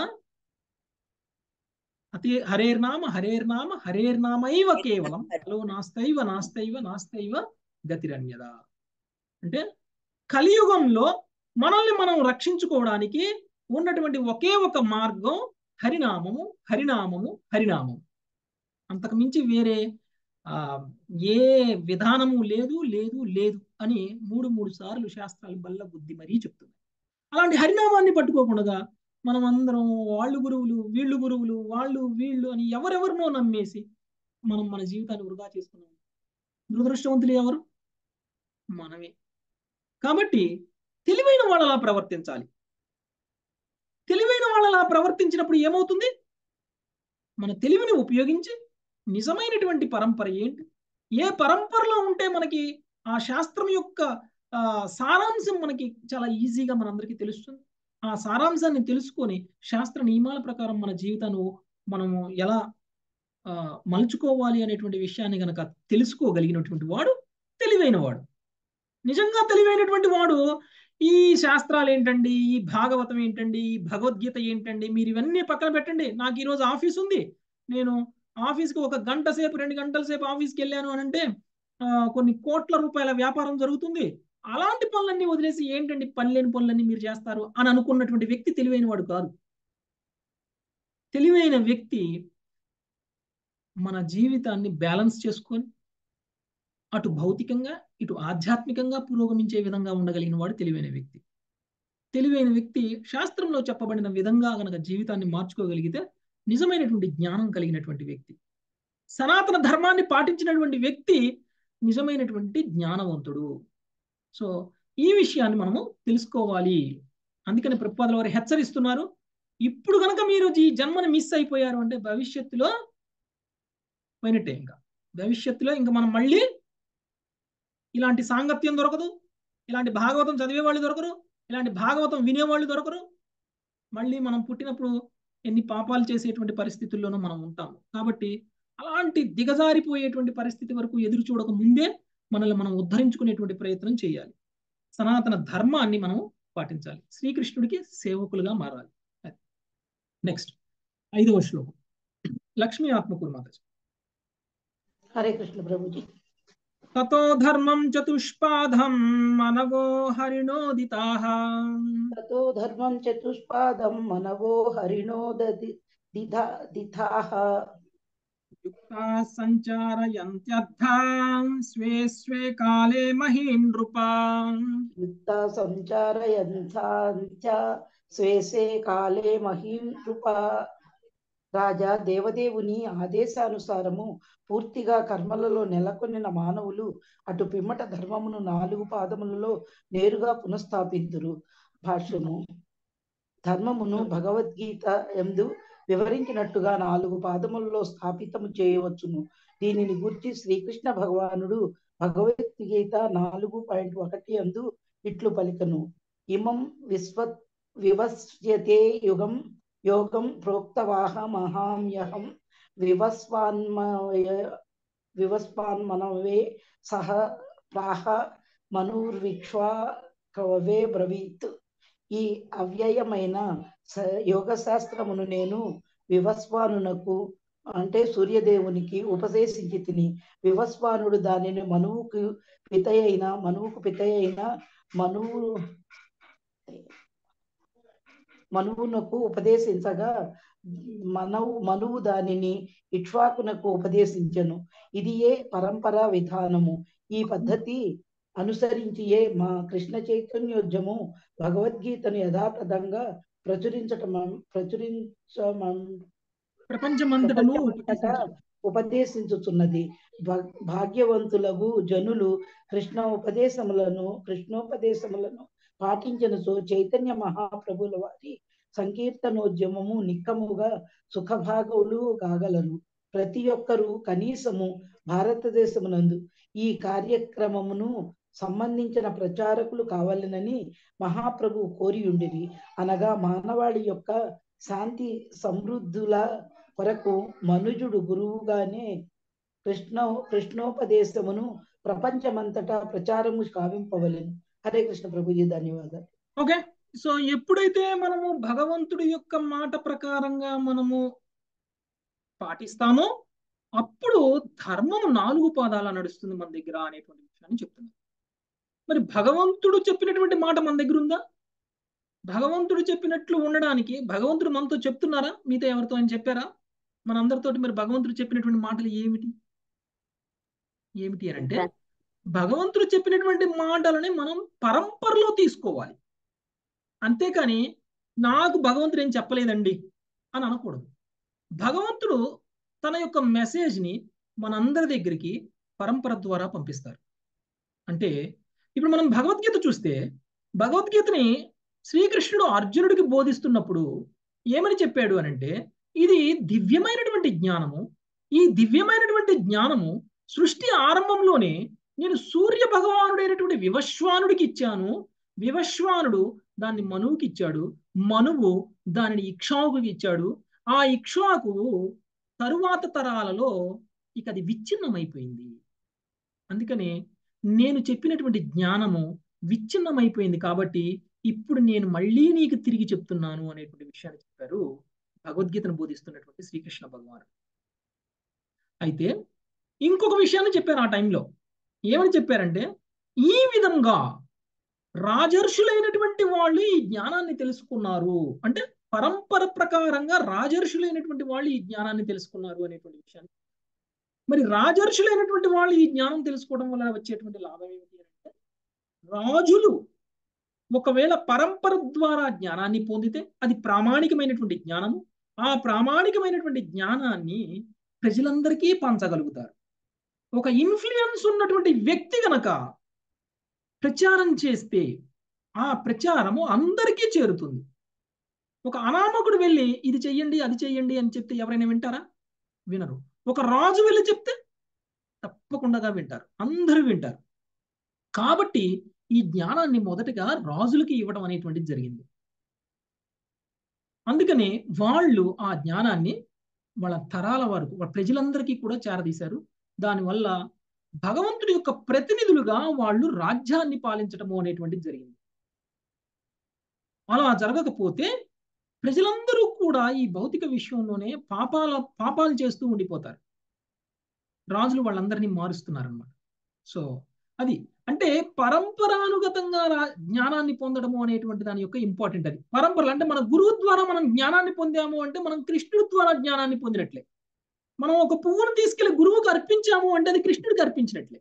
Speaker 1: అతి హరేర్నామ హరేర్నామ హరేర్నామైవ కేవలం కలవు నాస్తైవ నాస్తైవ నాస్తైవ గతిరన్యద అంటే కలియుగంలో మనల్ని మనం రక్షించుకోవడానికి ఉన్నటువంటి ఒకే ఒక మార్గం హరినామము హరినామము హరినామము అంతకు మించి వేరే ఆ ఏ విధానము లేదు లేదు లేదు అని మూడు మూడు సార్లు శాస్త్రాలు బల్ల బుద్ధి మరీ చెప్తుంది అలాంటి హరినామాన్ని పట్టుకోకుండా మనం అందరం వాళ్ళు గురువులు వీళ్ళు గురువులు వాళ్ళు వీళ్ళు అని ఎవరెవరినో నమ్మేసి మనం మన జీవితాన్ని వృధా చేసుకున్నాం దురదృష్టవంతులు ఎవరు మనమే కాబట్టి తెలివైన వాళ్ళలా ప్రవర్తించాలి తెలివైన వాళ్ళలా ప్రవర్తించినప్పుడు ఏమవుతుంది మన తెలివిని ఉపయోగించి నిజమైనటువంటి పరంపర ఏంటి ఏ పరంపరలో ఉంటే మనకి ఆ శాస్త్రం యొక్క సారాంశం మనకి చాలా ఈజీగా మనందరికీ తెలుస్తుంది ఆ సారాంశాన్ని తెలుసుకొని శాస్త్ర నియమాల ప్రకారం మన జీవితాన్ని మనము ఎలా మలుచుకోవాలి అనేటువంటి విషయాన్ని గనక తెలుసుకోగలిగినటువంటి వాడు తెలివైన వాడు నిజంగా తెలివైనటువంటి వాడు ఈ శాస్త్రాలు ఏంటండి ఈ భాగవతం ఏంటండి ఈ భగవద్గీత ఏంటండి మీరు ఇవన్నీ పక్కన పెట్టండి నాకు ఈరోజు ఆఫీస్ ఉంది నేను ఆఫీస్కి ఒక గంట సేపు రెండు గంటల సేపు ఆఫీస్కి వెళ్ళాను అని అంటే ఆ, కొన్ని కోట్ల రూపాయల వ్యాపారం జరుగుతుంది అలాంటి పనులన్నీ వదిలేసి ఏంటండి పని లేని పనులన్నీ మీరు చేస్తారు అని అనుకున్నటువంటి వ్యక్తి తెలివైన వాడు కాదు తెలివైన వ్యక్తి మన జీవితాన్ని బ్యాలెన్స్ చేసుకొని అటు భౌతికంగా ఇటు ఆధ్యాత్మికంగా పురోగమించే విధంగా ఉండగలిగిన వాడు తెలివైన వ్యక్తి తెలివైన వ్యక్తి శాస్త్రంలో చెప్పబడిన విధంగా గనక జీవితాన్ని మార్చుకోగలిగితే నిజమైనటువంటి జ్ఞానం కలిగినటువంటి వ్యక్తి సనాతన ధర్మాన్ని పాటించినటువంటి వ్యక్తి నిజమైనటువంటి జ్ఞానవంతుడు సో ఈ విషయాన్ని మనము తెలుసుకోవాలి అందుకని ప్రభుపాదుల వారు హెచ్చరిస్తున్నారు ఇప్పుడు కనుక మీరు ఈ జన్మని మిస్ అయిపోయారు అంటే భవిష్యత్తులో పోయినట్టే ఇంకా భవిష్యత్తులో ఇంకా మనం మళ్ళీ ఇలాంటి సాంగత్యం దొరకదు ఇలాంటి భాగవతం చదివే వాళ్ళు దొరకరు ఇలాంటి భాగవతం వినేవాళ్ళు దొరకరు మళ్ళీ మనం పుట్టినప్పుడు ఎన్ని పాపాలు చేసేటువంటి పరిస్థితుల్లోనూ మనం ఉంటాము కాబట్టి అలాంటి దిగజారిపోయేటువంటి పరిస్థితి వరకు ఎదురు చూడక ముందే మనల్ని మనం ఉద్ధరించుకునేటువంటి ప్రయత్నం చేయాలి సనాతన ధర్మాన్ని మనం పాటించాలి శ్రీకృష్ణుడికి సేవకులుగా మారాలి నెక్స్ట్ ఐదవ శ్లోకం లక్ష్మీ ఆత్మకూరు మాతాజీ
Speaker 8: హరే కృష్ణ ప్రభుజీ
Speaker 1: తతో ధర్మం చతుష్పాదం మనవో హరిణోదితాః
Speaker 8: తతో ధర్మం చతుష్పాదం మనవో హరిణో దది దిధా దిథాః
Speaker 1: యుక్తా సంచారయంత్యర్థాం స్వే స్వే కాలే మహీన్ నృపాం
Speaker 8: యుక్త సంచారయంతాంచ స్వే స్వే కాలే మహీం నృప రాజా దేవదేవుని ఆదేశానుసారము పూర్తిగా కర్మలలో నెలకొనిన మానవులు అటు పిమ్మట ధర్మమును నాలుగు పాదములలో నేరుగా పునఃస్థాపింతురు భాష్యము ధర్మమును భగవద్గీత ఎందు వివరించినట్టుగా నాలుగు పాదములలో స్థాపితము చేయవచ్చును దీనిని గురించి శ్రీకృష్ణ భగవానుడు భగవద్గీత నాలుగు పాయింట్ ఒకటి అందు ఇట్లు పలికను ఇమం విశ్వ వివస్యతే యుగం యోగం ప్రోక్తవాహ మహామ్యహం వివస్వాన్మయ వివస్వాన్మనవే సహ ప్రాహ మనూర్విక్ష్వా కవవే బ్రవీత్ ఈ అవ్యయమైన స- యోగ శాస్త్రమును నేను వివస్వానునకు అంటే సూర్యదేవునికి ఉపదేశించి తిని వివస్వానుడు దానిని మనువుకు పితయైన మనువుకు పితయైన మనువు మనువునకు ఉపదేశించగా మనవు మనువు దానిని ఇక్ష్వాకునకు ఉపదేశించెను ఇది ఏ పరంపరా విధానము ఈ పద్ధతి అనుసరించియే మా కృష్ణ చైతన్యోద్యము భగవద్గీతను యథాతథంగా ప్రచురించటం ప్రచురించమం
Speaker 1: ప్రపంచమంతటను
Speaker 8: ప్రపంచమంతటా ఉపదేశించుచున్నది భా- భాగ్యవంతులకు జనులు కృష్ణ ఉపదేశములను కృష్ణోపదేశములను పాటించనుచో చైతన్య మహాప్రభుల వారి సంకీర్తనోద్యమము నిక్కముగా సుఖభాగవులు కాగలను ప్రతి ఒక్కరూ కనీసము భారతదేశమునందు ఈ కార్యక్రమమును సంబంధించిన ప్రచారకులు కావాలనని మహాప్రభు కోరి ఉండిరి అనగా మానవాళి యొక్క శాంతి సమృద్ధుల కొరకు మనుజుడు గురువుగానే కృష్ణ కృష్ణోపదేశమును ప్రపంచమంతటా ప్రచారము కావింపవలెను హరే కృష్ణ ప్రభుజీ ధన్యవాదాలు
Speaker 1: ఓకే సో ఎప్పుడైతే మనము భగవంతుడి యొక్క మాట ప్రకారంగా మనము పాటిస్తామో అప్పుడు ధర్మము నాలుగు పాదాల నడుస్తుంది మన దగ్గర అనేటువంటి విషయాన్ని చెప్తున్నారు మరి భగవంతుడు చెప్పినటువంటి మాట మన దగ్గర ఉందా భగవంతుడు చెప్పినట్లు ఉండడానికి భగవంతుడు మనతో చెప్తున్నారా మీతో ఎవరితో అని చెప్పారా మనందరితోటి మరి భగవంతుడు చెప్పినటువంటి మాటలు ఏమిటి ఏమిటి అని అంటే భగవంతుడు చెప్పినటువంటి మాటలని మనం పరంపరలో తీసుకోవాలి అంతేకాని నాకు భగవంతుడు ఏం చెప్పలేదండి అని అనకూడదు భగవంతుడు తన యొక్క మెసేజ్ని మనందరి దగ్గరికి పరంపర ద్వారా పంపిస్తారు అంటే ఇప్పుడు మనం భగవద్గీత చూస్తే భగవద్గీతని శ్రీకృష్ణుడు అర్జునుడికి బోధిస్తున్నప్పుడు ఏమని చెప్పాడు అని అంటే ఇది దివ్యమైనటువంటి జ్ఞానము ఈ దివ్యమైనటువంటి జ్ఞానము సృష్టి ఆరంభంలోనే నేను సూర్య భగవానుడైనటువంటి వివశ్వానుడికి ఇచ్చాను వివశ్వానుడు దాన్ని మనువుకి ఇచ్చాడు మనువు దానిని ఇక్ష్వాకుకి ఇచ్చాడు ఆ ఇక్ష్వాకు తరువాత తరాలలో ఇక అది విచ్ఛిన్నమైపోయింది అందుకనే నేను చెప్పినటువంటి జ్ఞానము విచ్ఛిన్నమైపోయింది కాబట్టి ఇప్పుడు నేను మళ్ళీ నీకు తిరిగి చెప్తున్నాను అనేటువంటి విషయాన్ని చెప్పారు భగవద్గీతను బోధిస్తున్నటువంటి శ్రీకృష్ణ భగవానుడు అయితే ఇంకొక విషయాన్ని చెప్పారు ఆ టైంలో ఏమని చెప్పారంటే ఈ విధంగా రాజర్షులైనటువంటి వాళ్ళు ఈ జ్ఞానాన్ని తెలుసుకున్నారు అంటే పరంపర ప్రకారంగా రాజర్షులైనటువంటి వాళ్ళు ఈ జ్ఞానాన్ని తెలుసుకున్నారు అనేటువంటి విషయాన్ని మరి రాజర్షులైనటువంటి వాళ్ళు ఈ జ్ఞానం తెలుసుకోవడం వల్ల వచ్చేటువంటి లాభం ఏమిటి అంటే రాజులు ఒకవేళ పరంపర ద్వారా జ్ఞానాన్ని పొందితే అది ప్రామాణికమైనటువంటి జ్ఞానము ఆ ప్రామాణికమైనటువంటి జ్ఞానాన్ని ప్రజలందరికీ పంచగలుగుతారు ఒక ఇన్ఫ్లుయెన్స్ ఉన్నటువంటి వ్యక్తి గనక ప్రచారం చేస్తే ఆ ప్రచారము అందరికీ చేరుతుంది ఒక అనామకుడు వెళ్ళి ఇది చెయ్యండి అది చెయ్యండి అని చెప్తే ఎవరైనా వింటారా వినరు ఒక రాజు వెళ్ళి చెప్తే తప్పకుండా వింటారు అందరూ వింటారు కాబట్టి ఈ జ్ఞానాన్ని మొదటగా రాజులకి ఇవ్వడం అనేటువంటిది జరిగింది అందుకనే వాళ్ళు ఆ జ్ఞానాన్ని వాళ్ళ తరాల వరకు వాళ్ళ ప్రజలందరికీ కూడా చేరదీశారు దానివల్ల భగవంతుడి యొక్క ప్రతినిధులుగా వాళ్ళు రాజ్యాన్ని పాలించటము అనేటువంటిది జరిగింది అలా జరగకపోతే ప్రజలందరూ కూడా ఈ భౌతిక విషయంలోనే పాపాల పాపాలు చేస్తూ ఉండిపోతారు రాజులు వాళ్ళందరినీ మారుస్తున్నారన్నమాట సో అది అంటే పరంపరానుగతంగా జ్ఞానాన్ని పొందడము అనేటువంటి దాని యొక్క ఇంపార్టెంట్ అది పరంపరలు అంటే మన గురువు ద్వారా మనం జ్ఞానాన్ని పొందాము అంటే మనం కృష్ణుడి ద్వారా జ్ఞానాన్ని పొందినట్లే మనం ఒక పువ్వును తీసుకెళ్లి గురువుకు అర్పించాము అంటే అది కృష్ణుడికి అర్పించినట్లే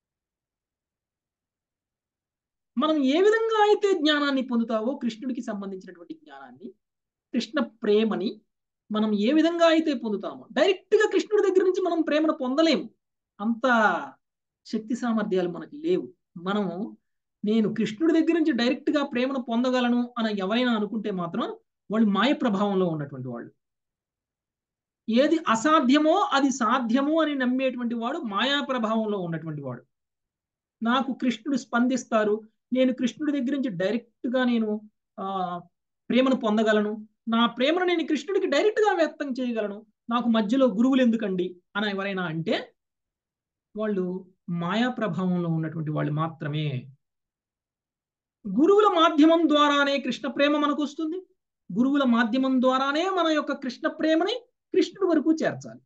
Speaker 1: మనం ఏ విధంగా అయితే జ్ఞానాన్ని పొందుతావో కృష్ణుడికి సంబంధించినటువంటి జ్ఞానాన్ని కృష్ణ ప్రేమని మనం ఏ విధంగా అయితే పొందుతామో డైరెక్ట్ గా కృష్ణుడి దగ్గర నుంచి మనం ప్రేమను పొందలేము అంత శక్తి సామర్థ్యాలు మనకి లేవు మనము నేను కృష్ణుడి దగ్గర నుంచి డైరెక్ట్ గా ప్రేమను పొందగలను అని ఎవరైనా అనుకుంటే మాత్రం వాళ్ళు మాయ ప్రభావంలో ఉన్నటువంటి వాళ్ళు ఏది అసాధ్యమో అది సాధ్యమో అని నమ్మేటువంటి వాడు మాయా ప్రభావంలో ఉన్నటువంటి వాడు నాకు కృష్ణుడు స్పందిస్తారు నేను కృష్ణుడి దగ్గర నుంచి డైరెక్ట్ గా నేను ఆ ప్రేమను పొందగలను నా ప్రేమను నేను కృష్ణుడికి డైరెక్ట్ గా వ్యక్తం చేయగలను నాకు మధ్యలో గురువులు ఎందుకండి అని ఎవరైనా అంటే వాళ్ళు మాయా ప్రభావంలో ఉన్నటువంటి వాళ్ళు మాత్రమే గురువుల మాధ్యమం ద్వారానే కృష్ణ ప్రేమ మనకు వస్తుంది గురువుల మాధ్యమం ద్వారానే మన యొక్క కృష్ణ ప్రేమని కృష్ణుడి వరకు చేర్చాలి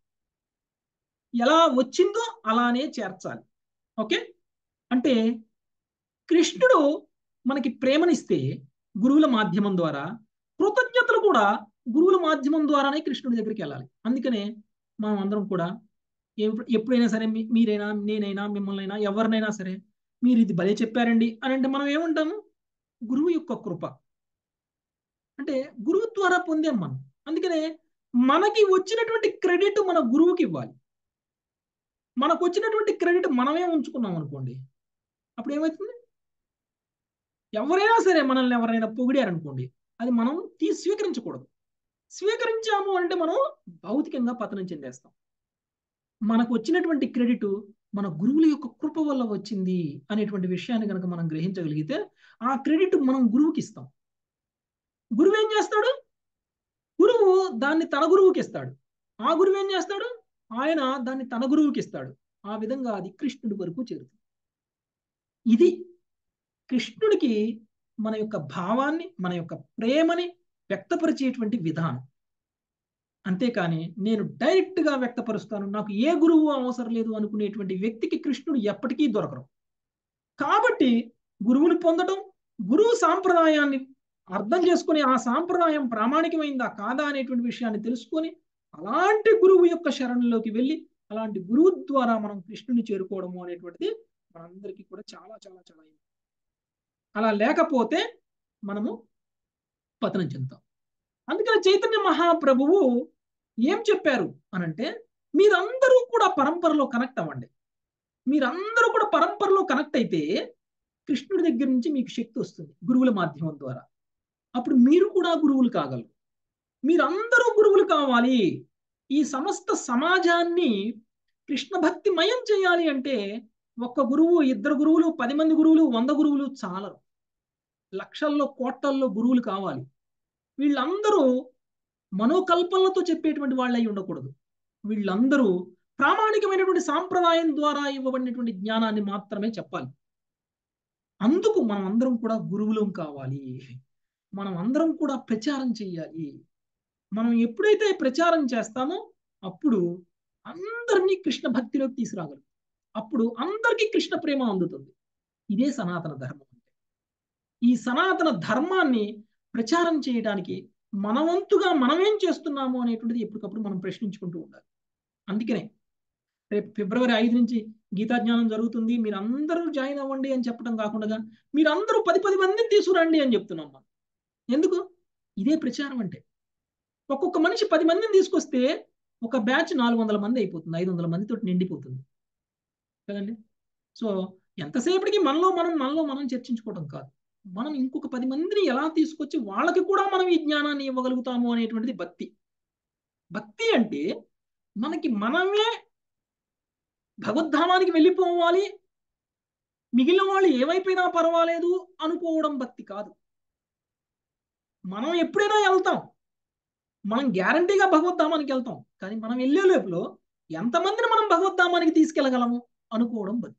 Speaker 1: ఎలా వచ్చిందో అలానే చేర్చాలి ఓకే అంటే కృష్ణుడు మనకి ప్రేమనిస్తే గురువుల మాధ్యమం ద్వారా కృతజ్ఞతలు కూడా గురువుల మాధ్యమం ద్వారానే కృష్ణుడి దగ్గరికి వెళ్ళాలి అందుకనే మనం అందరం కూడా ఎప్పుడైనా సరే మీరైనా నేనైనా మిమ్మల్ని అయినా ఎవరినైనా సరే మీరు ఇది భలే చెప్పారండి అని అంటే మనం ఏమంటాము గురువు యొక్క కృప అంటే గురువు ద్వారా పొందాం మనం అందుకనే మనకి వచ్చినటువంటి క్రెడిట్ మన గురువుకి ఇవ్వాలి మనకు వచ్చినటువంటి క్రెడిట్ మనమే ఉంచుకున్నాం అనుకోండి అప్పుడు ఏమవుతుంది ఎవరైనా సరే మనల్ని ఎవరైనా పొగిడారనుకోండి అది మనం తీ స్వీకరించకూడదు స్వీకరించాము అంటే మనం భౌతికంగా పతనం చెందేస్తాం మనకు వచ్చినటువంటి క్రెడిట్ మన గురువుల యొక్క కృప వల్ల వచ్చింది అనేటువంటి విషయాన్ని కనుక మనం గ్రహించగలిగితే ఆ క్రెడిట్ మనం గురువుకి ఇస్తాం గురువు ఏం చేస్తాడు గురువు దాన్ని తన గురువుకి ఇస్తాడు ఆ గురువు ఏం చేస్తాడు ఆయన దాన్ని తన గురువుకి ఇస్తాడు ఆ విధంగా అది కృష్ణుడి వరకు చేరుతుంది ఇది కృష్ణుడికి మన యొక్క భావాన్ని మన యొక్క ప్రేమని వ్యక్తపరిచేటువంటి విధానం అంతేకాని నేను డైరెక్ట్ గా వ్యక్తపరుస్తాను నాకు ఏ గురువు అవసరం లేదు అనుకునేటువంటి వ్యక్తికి కృష్ణుడు ఎప్పటికీ దొరకరు కాబట్టి గురువుని పొందడం గురువు సాంప్రదాయాన్ని అర్థం చేసుకుని ఆ సాంప్రదాయం ప్రామాణికమైందా కాదా అనేటువంటి విషయాన్ని తెలుసుకొని అలాంటి గురువు యొక్క శరణులోకి వెళ్ళి అలాంటి గురువు ద్వారా మనం కృష్ణుని చేరుకోవడము అనేటువంటిది మనందరికీ కూడా చాలా చాలా చాలా అలా లేకపోతే మనము పతనం చెందుతాం అందుకని చైతన్య మహాప్రభువు ఏం చెప్పారు అనంటే మీరందరూ కూడా పరంపరలో కనెక్ట్ అవ్వండి మీరందరూ కూడా పరంపరలో కనెక్ట్ అయితే కృష్ణుడి దగ్గర నుంచి మీకు శక్తి వస్తుంది గురువుల మాధ్యమం ద్వారా అప్పుడు మీరు కూడా గురువులు కాగలరు మీరందరూ గురువులు కావాలి ఈ సమస్త సమాజాన్ని కృష్ణ భక్తి మయం చేయాలి అంటే ఒక్క గురువు ఇద్దరు గురువులు పది మంది గురువులు వంద గురువులు చాలరు లక్షల్లో కోట్లల్లో గురువులు కావాలి వీళ్ళందరూ మనోకల్పనలతో చెప్పేటువంటి వాళ్ళు అయి ఉండకూడదు వీళ్ళందరూ ప్రామాణికమైనటువంటి సాంప్రదాయం ద్వారా ఇవ్వబడినటువంటి జ్ఞానాన్ని మాత్రమే చెప్పాలి అందుకు మనం అందరం కూడా గురువులం కావాలి మనం అందరం కూడా ప్రచారం చేయాలి మనం ఎప్పుడైతే ప్రచారం చేస్తామో అప్పుడు అందరినీ కృష్ణ భక్తిలోకి తీసుకురాగలం అప్పుడు అందరికీ కృష్ణ ప్రేమ అందుతుంది ఇదే సనాతన ధర్మం అంటే ఈ సనాతన ధర్మాన్ని ప్రచారం చేయడానికి మనవంతుగా మనం ఏం చేస్తున్నాము అనేటువంటిది ఎప్పటికప్పుడు మనం ప్రశ్నించుకుంటూ ఉండాలి అందుకనే రేపు ఫిబ్రవరి ఐదు నుంచి గీతా జ్ఞానం జరుగుతుంది మీరు అందరూ జాయిన్ అవ్వండి అని చెప్పడం కాకుండా మీరు అందరూ పది పది మందిని తీసుకురండి అని చెప్తున్నాం మనం ఎందుకు ఇదే ప్రచారం అంటే ఒక్కొక్క మనిషి పది మందిని తీసుకొస్తే ఒక బ్యాచ్ నాలుగు వందల మంది అయిపోతుంది ఐదు వందల మందితో నిండిపోతుంది కదండి సో ఎంతసేపటికి మనలో మనం మనలో మనం చర్చించుకోవడం కాదు మనం ఇంకొక పది మందిని ఎలా తీసుకొచ్చి వాళ్ళకి కూడా మనం ఈ జ్ఞానాన్ని ఇవ్వగలుగుతాము అనేటువంటిది భక్తి భక్తి అంటే మనకి మనమే భగవద్ధామానికి వెళ్ళిపోవాలి మిగిలిన వాళ్ళు ఏమైపోయినా పర్వాలేదు అనుకోవడం భక్తి కాదు మనం ఎప్పుడైనా వెళ్తాం మనం గ్యారంటీగా భగవద్ధామానికి వెళ్తాం కానీ మనం వెళ్ళే లోపల ఎంతమందిని మనం భగవద్ధామానికి తీసుకెళ్ళగలము అనుకోవడం భక్తి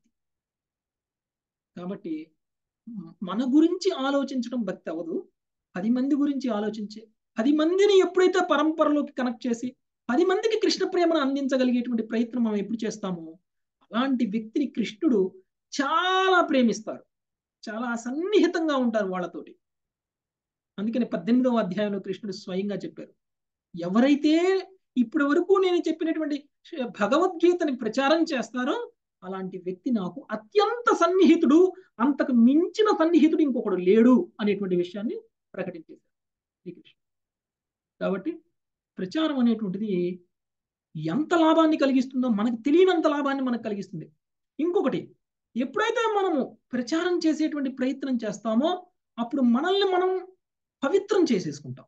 Speaker 1: కాబట్టి మన గురించి ఆలోచించడం భక్తి అవ్వదు పది మంది గురించి ఆలోచించే పది మందిని ఎప్పుడైతే పరంపరలోకి కనెక్ట్ చేసి పది మందికి కృష్ణ ప్రేమను అందించగలిగేటువంటి ప్రయత్నం మనం ఎప్పుడు చేస్తామో అలాంటి వ్యక్తిని కృష్ణుడు చాలా ప్రేమిస్తారు చాలా సన్నిహితంగా ఉంటారు వాళ్ళతోటి అందుకని పద్దెనిమిదవ అధ్యాయంలో కృష్ణుడు స్వయంగా చెప్పారు ఎవరైతే ఇప్పటి వరకు నేను చెప్పినటువంటి భగవద్గీతని ప్రచారం చేస్తారో అలాంటి వ్యక్తి నాకు అత్యంత సన్నిహితుడు అంతకు మించిన సన్నిహితుడు ఇంకొకడు లేడు అనేటువంటి విషయాన్ని ప్రకటించేశారు శ్రీకృష్ణ కాబట్టి ప్రచారం అనేటువంటిది ఎంత లాభాన్ని కలిగిస్తుందో మనకు తెలియనంత లాభాన్ని మనకు కలిగిస్తుంది ఇంకొకటి ఎప్పుడైతే మనము ప్రచారం చేసేటువంటి ప్రయత్నం చేస్తామో అప్పుడు మనల్ని మనం పవిత్రం చేసేసుకుంటాం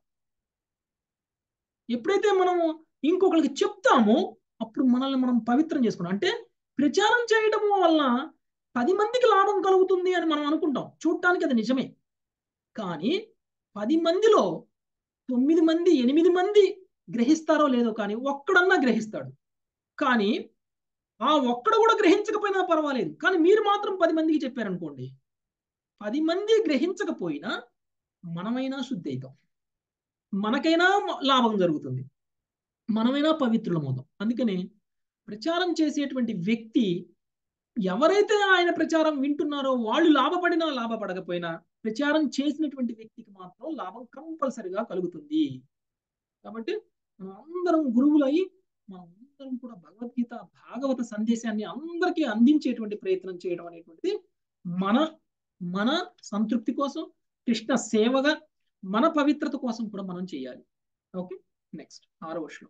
Speaker 1: ఎప్పుడైతే మనం ఇంకొకరికి చెప్తామో అప్పుడు మనల్ని మనం పవిత్రం చేసుకుంటాం అంటే ప్రచారం చేయడం వల్ల పది మందికి లాభం కలుగుతుంది అని మనం అనుకుంటాం చూడటానికి అది నిజమే కానీ పది మందిలో తొమ్మిది మంది ఎనిమిది మంది గ్రహిస్తారో లేదో కానీ ఒక్కడన్నా గ్రహిస్తాడు కానీ ఆ ఒక్కడు కూడా గ్రహించకపోయినా పర్వాలేదు కానీ మీరు మాత్రం పది మందికి చెప్పారనుకోండి పది మంది గ్రహించకపోయినా మనమైనా శుద్ధి అవుతాం మనకైనా లాభం జరుగుతుంది మనమైనా పవిత్రులమవుతాం అందుకని ప్రచారం చేసేటువంటి వ్యక్తి ఎవరైతే ఆయన ప్రచారం వింటున్నారో వాళ్ళు లాభపడినా లాభపడకపోయినా ప్రచారం చేసినటువంటి వ్యక్తికి మాత్రం లాభం కంపల్సరిగా కలుగుతుంది కాబట్టి మనం అందరం గురువులై మనం అందరం కూడా భగవద్గీత భాగవత సందేశాన్ని అందరికీ అందించేటువంటి ప్రయత్నం చేయడం అనేటువంటిది మన మన సంతృప్తి కోసం కృష్ణ సేవగా మన పవిత్రత కోసం కూడా మనం చేయాలి ఓకే నెక్స్ట్ ఆరో శ్లోకం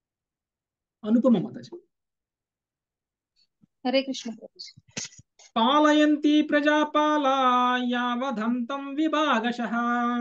Speaker 1: అనుపమ మతజ
Speaker 9: హరే కృష్ణ ప్రభుజీ
Speaker 1: పాలయంతి ప్రజాపాలా యావదంతం విభాగశః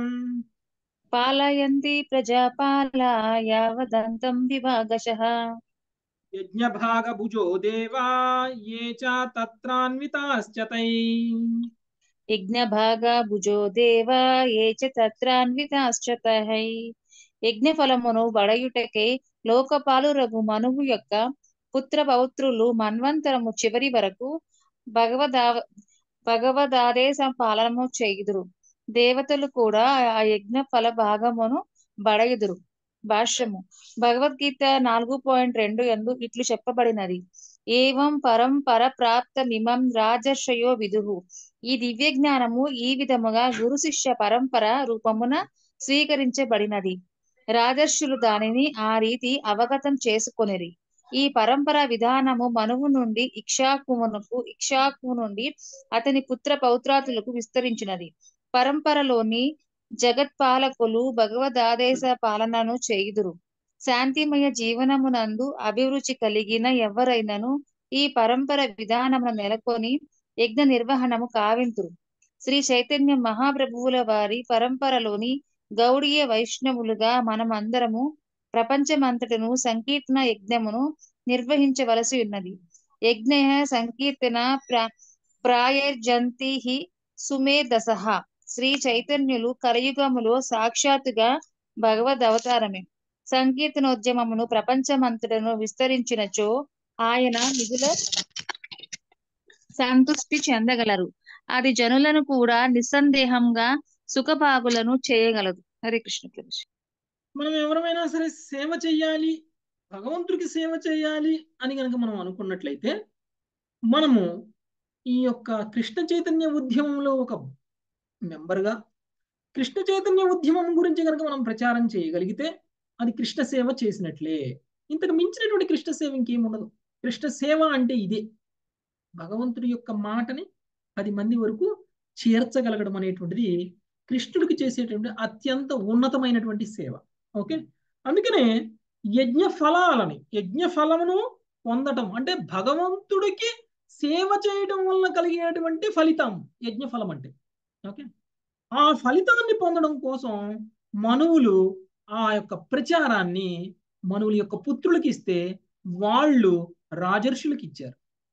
Speaker 9: పాలయంతి ప్రజాపాలా యావదంతం విభాగశః
Speaker 1: యజ్ఞభాగభుజో దేవా ఏ చ తత్రాన్వితాశ్చతై
Speaker 9: యజ్ఞభాగా భుజో దేవా ఏ చ తత్రాన్వితాశ్చతై యజ్ఞఫలమును బడయుటకై లోకపాలు రఘు మనువు యొక్క పుత్ర పౌత్రులు మన్వంతరము చివరి వరకు భగవదా భగవదాదేశ పాలనము చేయుదురు దేవతలు కూడా ఆ యజ్ఞ ఫల భాగమును బడయుదురు భాష్యము భగవద్గీత నాలుగు పాయింట్ రెండు ఎందు ఇట్లు చెప్పబడినది ఏవం పరంపర ప్రాప్త మిమం రాజర్షయో విదుహు ఈ దివ్య జ్ఞానము ఈ విధముగా గురు శిష్య పరంపర రూపమున స్వీకరించబడినది రాజర్షులు దానిని ఆ రీతి అవగతం చేసుకొనిరి ఈ పరంపర విధానము మనువు నుండి ఇక్షాకుమునకు ఇక్షాకు నుండి అతని పుత్ర పౌత్రాతులకు విస్తరించినది పరంపరలోని జగత్పాలకులు భగవదాదేశ పాలనను చేయుదురు శాంతిమయ జీవనమునందు అభిరుచి కలిగిన ఎవరైనను ఈ పరంపర విధానమును నెలకొని యజ్ఞ నిర్వహణము కావింతురు శ్రీ చైతన్య మహాప్రభువుల వారి పరంపరలోని గౌడీయ వైష్ణవులుగా మనమందరము ప్రపంచమంతటను సంకీర్తన యజ్ఞమును నిర్వహించవలసి ఉన్నది యజ్ఞ సంకీర్తన ప్రా ప్రాయర్జంతి సుమేధస శ్రీ చైతన్యులు కలయుగములో సాక్షాత్తుగా భగవద్ అవతారమే సంకీర్తనోద్యమమును ప్రపంచమంతటను విస్తరించినచో ఆయన మిగుల సంతృష్టి చెందగలరు అది జనులను కూడా నిస్సందేహంగా సుఖభాగులను చేయగలదు హరే కృష్ణ ప్రభుజీ
Speaker 1: మనం ఎవరమైనా సరే సేవ చేయాలి భగవంతుడికి సేవ చేయాలి అని కనుక మనం అనుకున్నట్లయితే మనము ఈ యొక్క కృష్ణ చైతన్య ఉద్యమంలో ఒక మెంబర్గా కృష్ణ చైతన్య ఉద్యమం గురించి కనుక మనం ప్రచారం చేయగలిగితే అది కృష్ణ సేవ చేసినట్లే ఇంతకు మించినటువంటి కృష్ణ సేవ ఇంకేం ఉండదు కృష్ణ సేవ అంటే ఇదే భగవంతుడి యొక్క మాటని పది మంది వరకు చేర్చగలగడం అనేటువంటిది కృష్ణుడికి చేసేటువంటి అత్యంత ఉన్నతమైనటువంటి సేవ ఓకే అందుకనే యజ్ఞ ఫలాలని యజ్ఞ ఫలమును పొందటం అంటే భగవంతుడికి సేవ చేయడం వల్ల కలిగేటువంటి ఫలితం యజ్ఞ ఫలం అంటే ఓకే ఆ ఫలితాన్ని పొందడం కోసం మనువులు ఆ యొక్క ప్రచారాన్ని మనువుల యొక్క పుత్రులకి ఇస్తే వాళ్ళు రాజర్షులకు ఇచ్చారు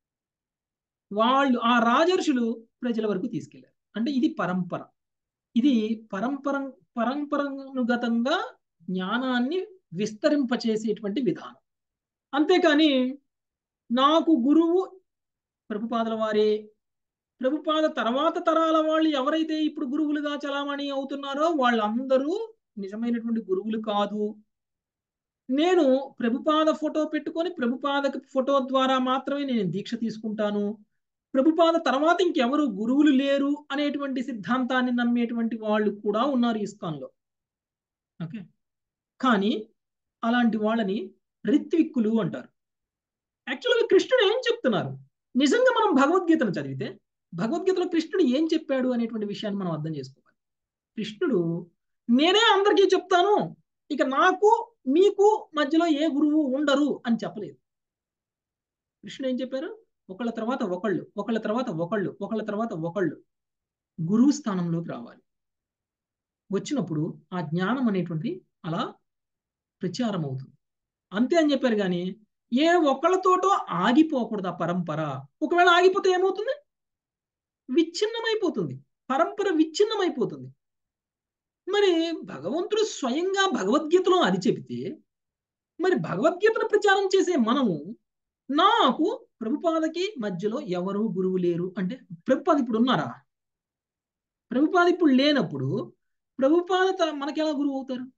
Speaker 1: వాళ్ళు ఆ రాజర్షులు ప్రజల వరకు తీసుకెళ్లారు అంటే ఇది పరంపర ఇది పరంపర పరంపరానుగతంగా జ్ఞానాన్ని విస్తరింపచేసేటువంటి విధానం అంతేకాని నాకు గురువు ప్రభుపాదల వారే ప్రభుపాద తర్వాత తరాల వాళ్ళు ఎవరైతే ఇప్పుడు గురువులుగా చలామణి అవుతున్నారో వాళ్ళందరూ నిజమైనటువంటి గురువులు కాదు నేను ప్రభుపాద ఫోటో పెట్టుకొని ప్రభుపాద ఫోటో ద్వారా మాత్రమే నేను దీక్ష తీసుకుంటాను ప్రభుపాద తర్వాత ఇంకెవరు గురువులు లేరు అనేటువంటి సిద్ధాంతాన్ని నమ్మేటువంటి వాళ్ళు కూడా ఉన్నారు ఇస్కాన్లో ఓకే కానీ అలాంటి వాళ్ళని రిత్విక్కులు అంటారు యాక్చువల్గా కృష్ణుడు ఏం చెప్తున్నారు నిజంగా మనం భగవద్గీతను చదివితే భగవద్గీతలో కృష్ణుడు ఏం చెప్పాడు అనేటువంటి విషయాన్ని మనం అర్థం చేసుకోవాలి కృష్ణుడు నేనే అందరికీ చెప్తాను ఇక నాకు మీకు మధ్యలో ఏ గురువు ఉండరు అని చెప్పలేదు కృష్ణుడు ఏం చెప్పారు ఒకళ్ళ తర్వాత ఒకళ్ళు ఒకళ్ళ తర్వాత ఒకళ్ళు ఒకళ్ళ తర్వాత ఒకళ్ళు గురువు స్థానంలోకి రావాలి వచ్చినప్పుడు ఆ జ్ఞానం అనేటువంటి అలా ప్రచారం అవుతుంది అంతే అని చెప్పారు కానీ ఏ ఒక్కళ్ళతోటో ఆగిపోకూడదు ఆ పరంపర ఒకవేళ ఆగిపోతే ఏమవుతుంది విచ్ఛిన్నమైపోతుంది పరంపర విచ్ఛిన్నమైపోతుంది మరి భగవంతుడు స్వయంగా భగవద్గీతలో అది చెబితే మరి భగవద్గీతను ప్రచారం చేసే మనము నాకు ప్రభుపాదకి మధ్యలో ఎవరు గురువు లేరు అంటే ప్రభుపాద ఇప్పుడు ఉన్నారా ప్రభుపాద ఇప్పుడు లేనప్పుడు ప్రభుపాద మనకి ఎలా గురువు అవుతారు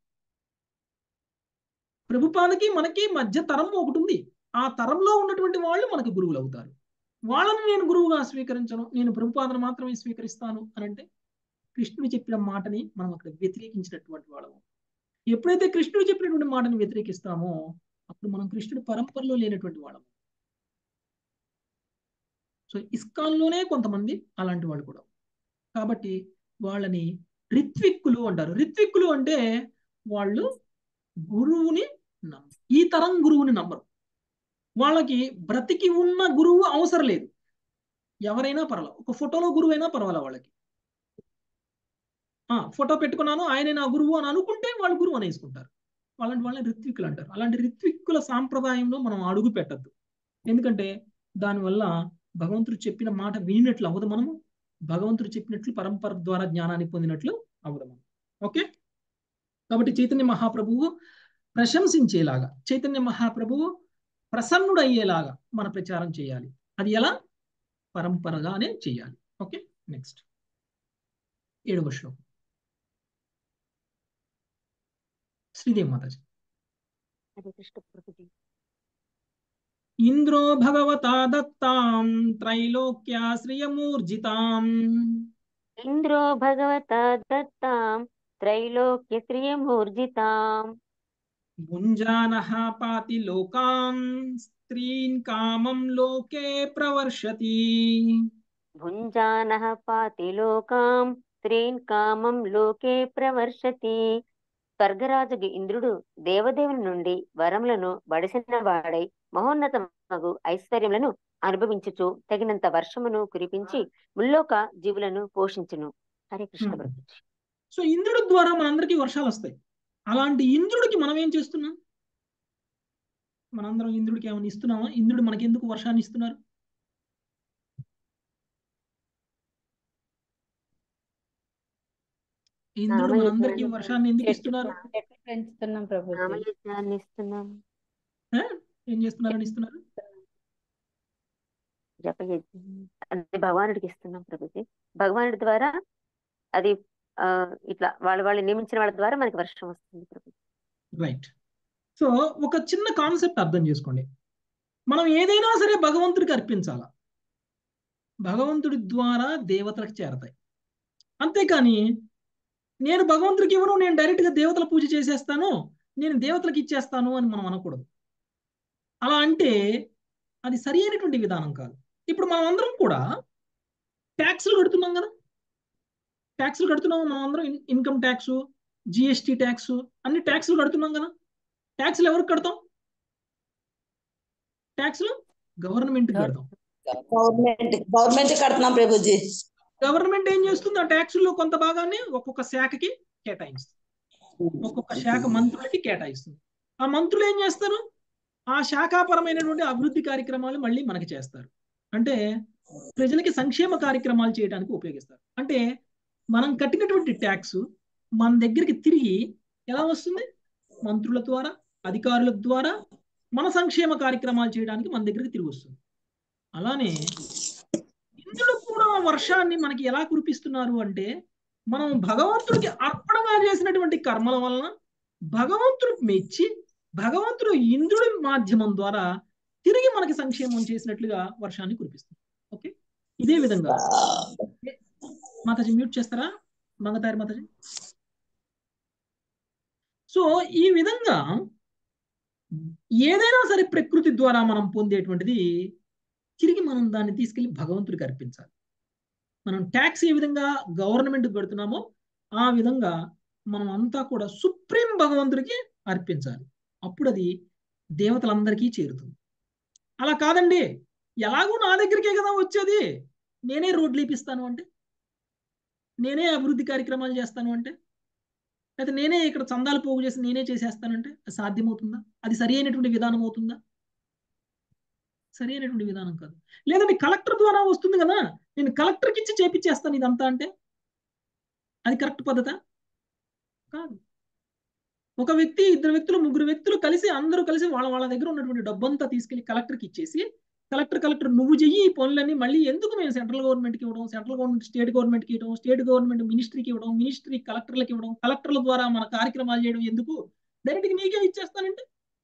Speaker 1: ప్రభుపాదకి మనకి మధ్య తరం ఒకటి ఉంది ఆ తరంలో ఉన్నటువంటి వాళ్ళు మనకి గురువులు అవుతారు వాళ్ళని నేను గురువుగా స్వీకరించను నేను ప్రభుపాదను మాత్రమే స్వీకరిస్తాను అని అంటే కృష్ణుడు చెప్పిన మాటని మనం అక్కడ వ్యతిరేకించినటువంటి వాళ్ళము ఎప్పుడైతే కృష్ణుడు చెప్పినటువంటి మాటని వ్యతిరేకిస్తామో అప్పుడు మనం కృష్ణుడి పరంపరలో లేనటువంటి వాళ్ళము సో ఇస్కాన్లోనే కొంతమంది అలాంటి వాళ్ళు కూడా కాబట్టి వాళ్ళని రిత్విక్కులు అంటారు రిత్విక్కులు అంటే వాళ్ళు గురువుని నమ్మరు ఈ తరం గురువుని నమ్మరు వాళ్ళకి బ్రతికి ఉన్న గురువు అవసరం లేదు ఎవరైనా పర్వాలేదు ఒక ఫోటోలో గురువు అయినా పర్వాలేదు వాళ్ళకి ఫోటో పెట్టుకున్నాను ఆయనే నా గురువు అని అనుకుంటే వాళ్ళు గురువు అనేసుకుంటారు అలాంటి వాళ్ళని రిత్విక్కులు అంటారు అలాంటి రిత్విక్కుల సాంప్రదాయంలో మనం అడుగు పెట్టద్దు ఎందుకంటే దానివల్ల భగవంతుడు చెప్పిన మాట వినినట్లు అవ్వదు మనము భగవంతుడు చెప్పినట్లు పరంపర ద్వారా జ్ఞానాన్ని పొందినట్లు అవ్వదు మనం ఓకే కాబట్టి చైతన్య మహాప్రభువు ప్రశంసించేలాగా చైతన్య మహాప్రభువు ప్రసన్నుడు అయ్యేలాగా మన ప్రచారం చేయాలి అది ఎలా పరంపరగానే చేయాలి ఓకే నెక్స్ట్ ఏడవ శ్లోకం శ్రీదేవి మాతాజీ
Speaker 6: హరే కృష్ణ ప్రభుజీ
Speaker 1: ఇంద్రో భగవతా దత్తాం త్రైలోక్యాశ్రియమూర్జితాం
Speaker 6: ఇంద్రో భగవత దత్తాం త్రైలోక్య శ్రియమూర్జితాం
Speaker 1: భుంజానః పాతి లోకాన్ స్త్రీన్ కామం లోకే ప్రవర్షతి
Speaker 6: భుంజానః పాతి లోకాం స్త్రీన్ కామం లోకే ప్రవర్షతి స్వర్గరాజుకి ఇంద్రుడు దేవదేవుని నుండి వరములను బడిసిన వాడై మహోన్నతమగు ఐశ్వర్యములను అనుభవించుచు తగినంత వర్షమును కురిపించి ముల్లోక జీవులను పోషించును హరే కృష్ణ
Speaker 1: Hmm.
Speaker 6: ప్రభుజీ
Speaker 1: సో ఇంద్రుడి ద్వారా మనందరికీ వర్షాలు వస్తాయి అలాంటి ఇంద్రుడికి మనం ఏం చేస్తున్నాం మనందరం ఇంద్రుడికి ఏమైనా ఇస్తున్నామా ఇంద్రుడు మనకెందుకు వర్షాన్ని ఇస్తున్నారు ఇంద్రుడు
Speaker 6: రామయ్య
Speaker 1: మనందరికీ
Speaker 6: జ్ఞానం
Speaker 1: వర్షాన్ని ఎందుకు
Speaker 6: చెట్టు
Speaker 1: ఇస్తున్నారు
Speaker 10: చెట్లు పెంచుతున్నాం ప్రభుజీ
Speaker 6: నామయజ్ఞాన్ని ఇస్తున్నాం
Speaker 1: ఆ? ఏం చేస్తున్నారని ఇస్తున్నారు
Speaker 6: జపయజ్ఞం అది భగవానుడికి ఇస్తున్నాం ప్రభుజీ భగవానుడి ద్వారా అది ఆ ఇట్లా వాళ్ళ వాళ్ళు నియమించిన వాళ్ళ ద్వారా మనకి వర్షం వస్తుంది ప్రభు
Speaker 1: రైట్ సో ఒక చిన్న కాన్సెప్ట్ అర్థం చేసుకోండి మనం ఏదైనా సరే భగవంతుడికి అర్పించాలా భగవంతుడి ద్వారా దేవతలకు చేరతాయి అంతేకాని నేను భగవంతుడికి ఇవ్వను నేను డైరెక్ట్గా దేవతల పూజ చేసేస్తాను నేను దేవతలకు ఇచ్చేస్తాను అని మనం అనకూడదు అలా అంటే అది సరి అయినటువంటి విధానం కాదు ఇప్పుడు మనం అందరం కూడా ట్యాక్స్లు కడుతున్నాం కదా ట్యాక్స్లు కడుతున్నాం మనం అందరం ఇన్కమ్ ట్యాక్స్ జిఎస్టీ ట్యాక్స్ అన్ని ట్యాక్స్లు కడుతున్నాం కదా ట్యాక్స్లు ఎవరికి కడతాం ట్యాక్స్లు గవర్నమెంట్ కడతాం
Speaker 11: గవర్నమెంట్ గవర్నమెంట్ కడుతున్నాం ప్రభుజీ
Speaker 1: గవర్నమెంట్ ఏం చేస్తుంది ఆ ట్యాక్సుల్లో కొంత భాగాన్ని ఒక్కొక్క శాఖకి కేటాయిస్తుంది ఒక్కొక్క శాఖ మంత్రులకి కేటాయిస్తుంది ఆ మంత్రులు ఏం చేస్తారు ఆ శాఖాపరమైనటువంటి అభివృద్ధి కార్యక్రమాలు మళ్ళీ మనకి చేస్తారు అంటే ప్రజలకి సంక్షేమ కార్యక్రమాలు చేయడానికి ఉపయోగిస్తారు అంటే మనం కట్టినటువంటి ట్యాక్స్ మన దగ్గరికి తిరిగి ఎలా వస్తుంది మంత్రుల ద్వారా అధికారుల ద్వారా మన సంక్షేమ కార్యక్రమాలు చేయడానికి మన దగ్గరికి తిరిగి వస్తుంది అలానే ఇందులో కూడా వర్షాన్ని మనకి ఎలా కురిపిస్తున్నారు అంటే మనం భగవంతుడికి అర్పణగా చేసినటువంటి కర్మల వలన భగవంతుడు మెచ్చి భగవంతుడు ఇంద్రుడి మాధ్యమం ద్వారా తిరిగి మనకి సంక్షేమం చేసినట్లుగా వర్షాన్ని కురిపిస్తుంది ఓకే ఇదే విధంగా మాతాజీ మ్యూట్ చేస్తారా మంగతారి మాతాజీ సో ఈ విధంగా ఏదైనా సరే ప్రకృతి ద్వారా మనం పొందేటువంటిది తిరిగి మనం దాన్ని తీసుకెళ్లి భగవంతుడికి అర్పించాలి మనం ట్యాక్స్ ఏ విధంగా గవర్నమెంట్ కడుతున్నామో ఆ విధంగా మనం అంతా కూడా సుప్రీం భగవంతుడికి అర్పించాలి అప్పుడు అది దేవతలందరికీ చేరుతుంది అలా కాదండి ఎలాగో నా దగ్గరికే కదా వచ్చేది నేనే రోడ్లు ఇప్పిస్తాను అంటే నేనే అభివృద్ధి కార్యక్రమాలు చేస్తాను అంటే అయితే నేనే ఇక్కడ చందాలు పోగు చేసి నేనే చేసేస్తానంటే అది సాధ్యమవుతుందా అది సరి అయినటువంటి విధానం అవుతుందా సరి అయినటువంటి విధానం కాదు లేదండి కలెక్టర్ ద్వారా వస్తుంది కదా నేను కలెక్టర్కి ఇచ్చి చేపించేస్తాను ఇదంతా అంటే అది కరెక్ట్ పద్ధత కాదు ఒక వ్యక్తి ఇద్దరు వ్యక్తులు ముగ్గురు వ్యక్తులు కలిసి అందరూ కలిసి వాళ్ళ వాళ్ళ దగ్గర ఉన్నటువంటి డబ్బంతా తీసుకెళ్లి కలెక్టర్కి ఇచ్చేసి కలెక్టర్ కలెక్టర్ నువ్వు చెయ్యి ఈ పనులన్నీ మళ్ళీ ఎందుకు మేము సెంట్రల్ గవర్నమెంట్కి ఇవ్వడం సెంట్రల్ గవర్నమెంట్ స్టేట్ గవర్నమెంట్కి ఇవ్వడం స్టేట్ గవర్నమెంట్ మినిస్ట్రీకి ఇవ్వడం మినిస్ట్రీ కలెక్టర్లకు ఇవ్వడం కలెక్టర్ల ద్వారా మన కార్యక్రమాలు చేయడం ఎందుకు డైరెక్ట్గా నీకే ఇచ్చేస్తానంటే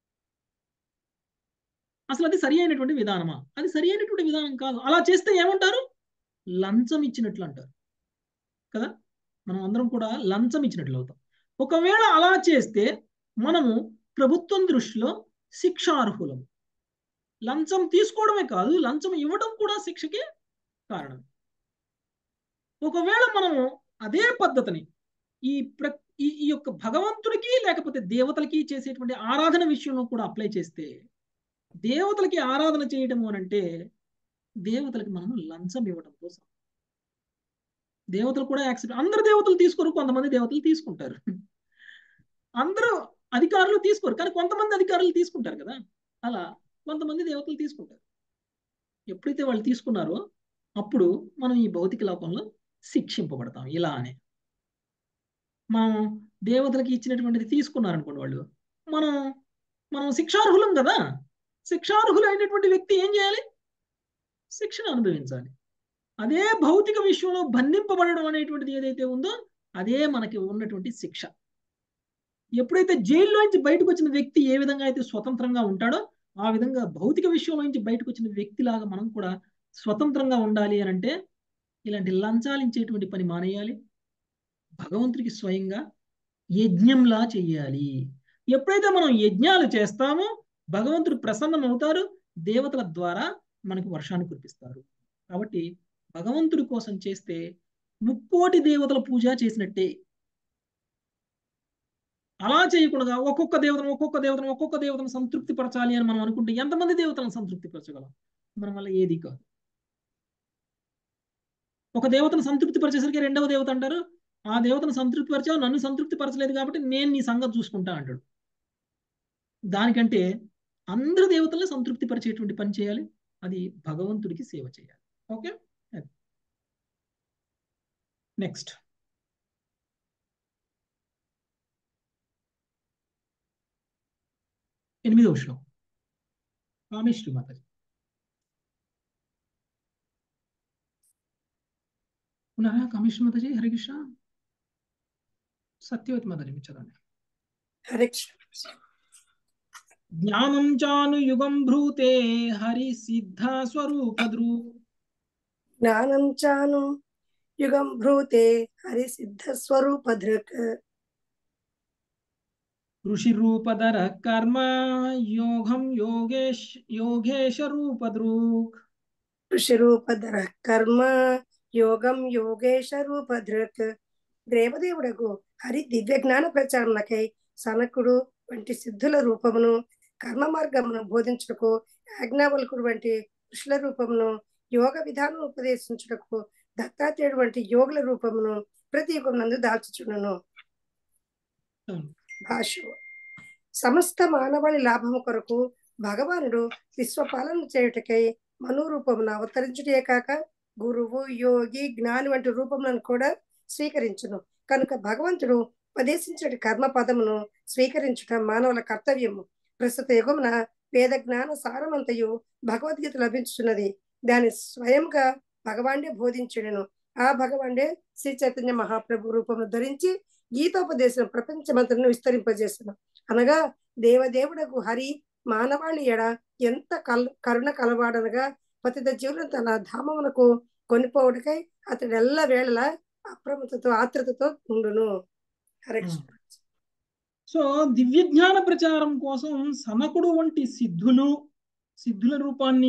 Speaker 1: అసలు అది సరి అయినటువంటి విధానమా అది సరి అయినటువంటి విధానం కాదు అలా చేస్తే ఏమంటారు లంచం ఇచ్చినట్లు అంటారు కదా మనం అందరం కూడా లంచం ఇచ్చినట్లు అవుతాం ఒకవేళ అలా చేస్తే మనము ప్రభుత్వం దృష్టిలో శిక్షార్హులం లంచం తీసుకోవడమే కాదు లంచం ఇవ్వడం కూడా శిక్షకి కారణం ఒకవేళ మనము అదే పద్ధతిని ఈ ప్ర ఈ ఈ యొక్క భగవంతుడికి లేకపోతే దేవతలకి చేసేటువంటి ఆరాధన విషయంలో కూడా అప్లై చేస్తే దేవతలకి ఆరాధన చేయడం అని అంటే దేవతలకి మనం లంచం ఇవ్వడం కోసం దేవతలు కూడా యాక్సెప్ట్ అందరు దేవతలు తీసుకోరు కొంతమంది దేవతలు తీసుకుంటారు అందరూ అధికారులు తీసుకోరు కానీ కొంతమంది అధికారులు తీసుకుంటారు కదా అలా కొంతమంది దేవతలు తీసుకుంటారు ఎప్పుడైతే వాళ్ళు తీసుకున్నారో అప్పుడు మనం ఈ భౌతిక లోకంలో శిక్షింపబడతాం ఇలా అని మనం దేవతలకి ఇచ్చినటువంటిది తీసుకున్నారనుకోండి వాళ్ళు మనం మనం శిక్షార్హులం కదా శిక్షార్హులు అయినటువంటి వ్యక్తి ఏం చేయాలి శిక్షను అనుభవించాలి అదే భౌతిక విషయంలో బంధింపబడడం అనేటువంటిది ఏదైతే ఉందో అదే మనకి ఉన్నటువంటి శిక్ష ఎప్పుడైతే జైల్లోంచి బయటకు వచ్చిన వ్యక్తి ఏ విధంగా అయితే స్వతంత్రంగా ఉంటాడో ఆ విధంగా భౌతిక విషయంలో నుంచి బయటకు వచ్చిన వ్యక్తిలాగా మనం కూడా స్వతంత్రంగా ఉండాలి అని అంటే ఇలాంటి లంచాలించేటువంటి పని మానేయాలి భగవంతుడికి స్వయంగా యజ్ఞంలా చెయ్యాలి ఎప్పుడైతే మనం యజ్ఞాలు చేస్తామో భగవంతుడు ప్రసన్నం అవుతారు దేవతల ద్వారా మనకు వర్షాన్ని కురిపిస్తారు కాబట్టి భగవంతుడి కోసం చేస్తే ముక్కోటి దేవతల పూజ చేసినట్టే అలా చేయకుండా ఒక్కొక్క దేవతను ఒక్కొక్క దేవతను ఒక్కొక్క దేవతను సంతృప్తి పరచాలి అని మనం అనుకుంటే ఎంతమంది దేవతలను సంతృప్తి పరచగలం మన వల్ల ఏది కాదు ఒక దేవతను సంతృప్తి పరిచేసరికి రెండవ దేవత అంటారు ఆ దేవతను సంతృప్తి పరిచావు నన్ను సంతృప్తి పరచలేదు కాబట్టి నేను నీ సంగతి చూసుకుంటా అంటాడు దానికంటే అందరు దేవతల్ని సంతృప్తి పరిచేటువంటి పని చేయాలి అది భగవంతుడికి సేవ చేయాలి ఓకే నెక్స్ట్ ఎనిమిదవ శ్లోకం కామేశ్వరి మాతాజీ ఉన్నారా కమిషన్ మాతాజీ హరికృష్ణ సత్యవతి మాతాజీ మీరు చదవండి
Speaker 12: హరే కృష్ణ
Speaker 1: జ్ఞానం చాను యుగం భ్రూతే హరి సిద్ధ స్వరూపద్రు
Speaker 12: జ్ఞానం చాను యుగం భ్రూతే హరి సిద్ధ స్వరూప దృక్
Speaker 1: ఋషి రూపధర కర్మ యోగం యోగేశ్ యోగేశ రూపద్రూక్
Speaker 12: ఋషి రూపధర కర్మ యోగం యోగేశ రూప దృక్ దేవదేవుడకు హరి దివ్య జ్ఞాన ప్రచారణకై సనకుడు వంటి సిద్ధుల రూపమును కర్మ మార్గమును బోధించుటకు యాజ్ఞావల్కుడు వంటి ఋషుల రూపమును యోగ విధానం ఉపదేశించుటకు దత్తాత్రేయుడు వంటి యోగుల రూపమును ప్రతి యుగమునందు దాల్చుచుండును భాష సమస్త మానవాళి లాభము కొరకు భగవానుడు విశ్వపాలన చేయుటకై మనోరూపమును అవతరించుటే కాక గురువు యోగి జ్ఞాని వంటి రూపములను కూడా స్వీకరించును కనుక భగవంతుడు ఉపదేశించటి కర్మ పదమును స్వీకరించుట మానవుల కర్తవ్యము ప్రస్తుత యుగమున వేద జ్ఞాన సారమంతయు భగవద్గీత లభించుతున్నది దాని స్వయంగా భగవాండే బోధించుడెను ఆ భగవాండే శ్రీ చైతన్య మహాప్రభు రూపమును ధరించి గీతోపదేశం ప్రపంచమంతను విస్తరింపజేసిన అనగా దేవదేవుడకు హరి మానవాళి ఎడ ఎంత కల్ కరుణ కలవాడనగా పతిత జీవులను తన ధామమునకు కొనిపోవడకై అతడు ఎల్ల వేళలా అప్రమత్తతో ఆత్రతతో ఉండును హరే కృష్ణ
Speaker 1: సో దివ్య జ్ఞాన ప్రచారం కోసం సనకుడు వంటి సిద్ధులు సిద్ధుల రూపాన్ని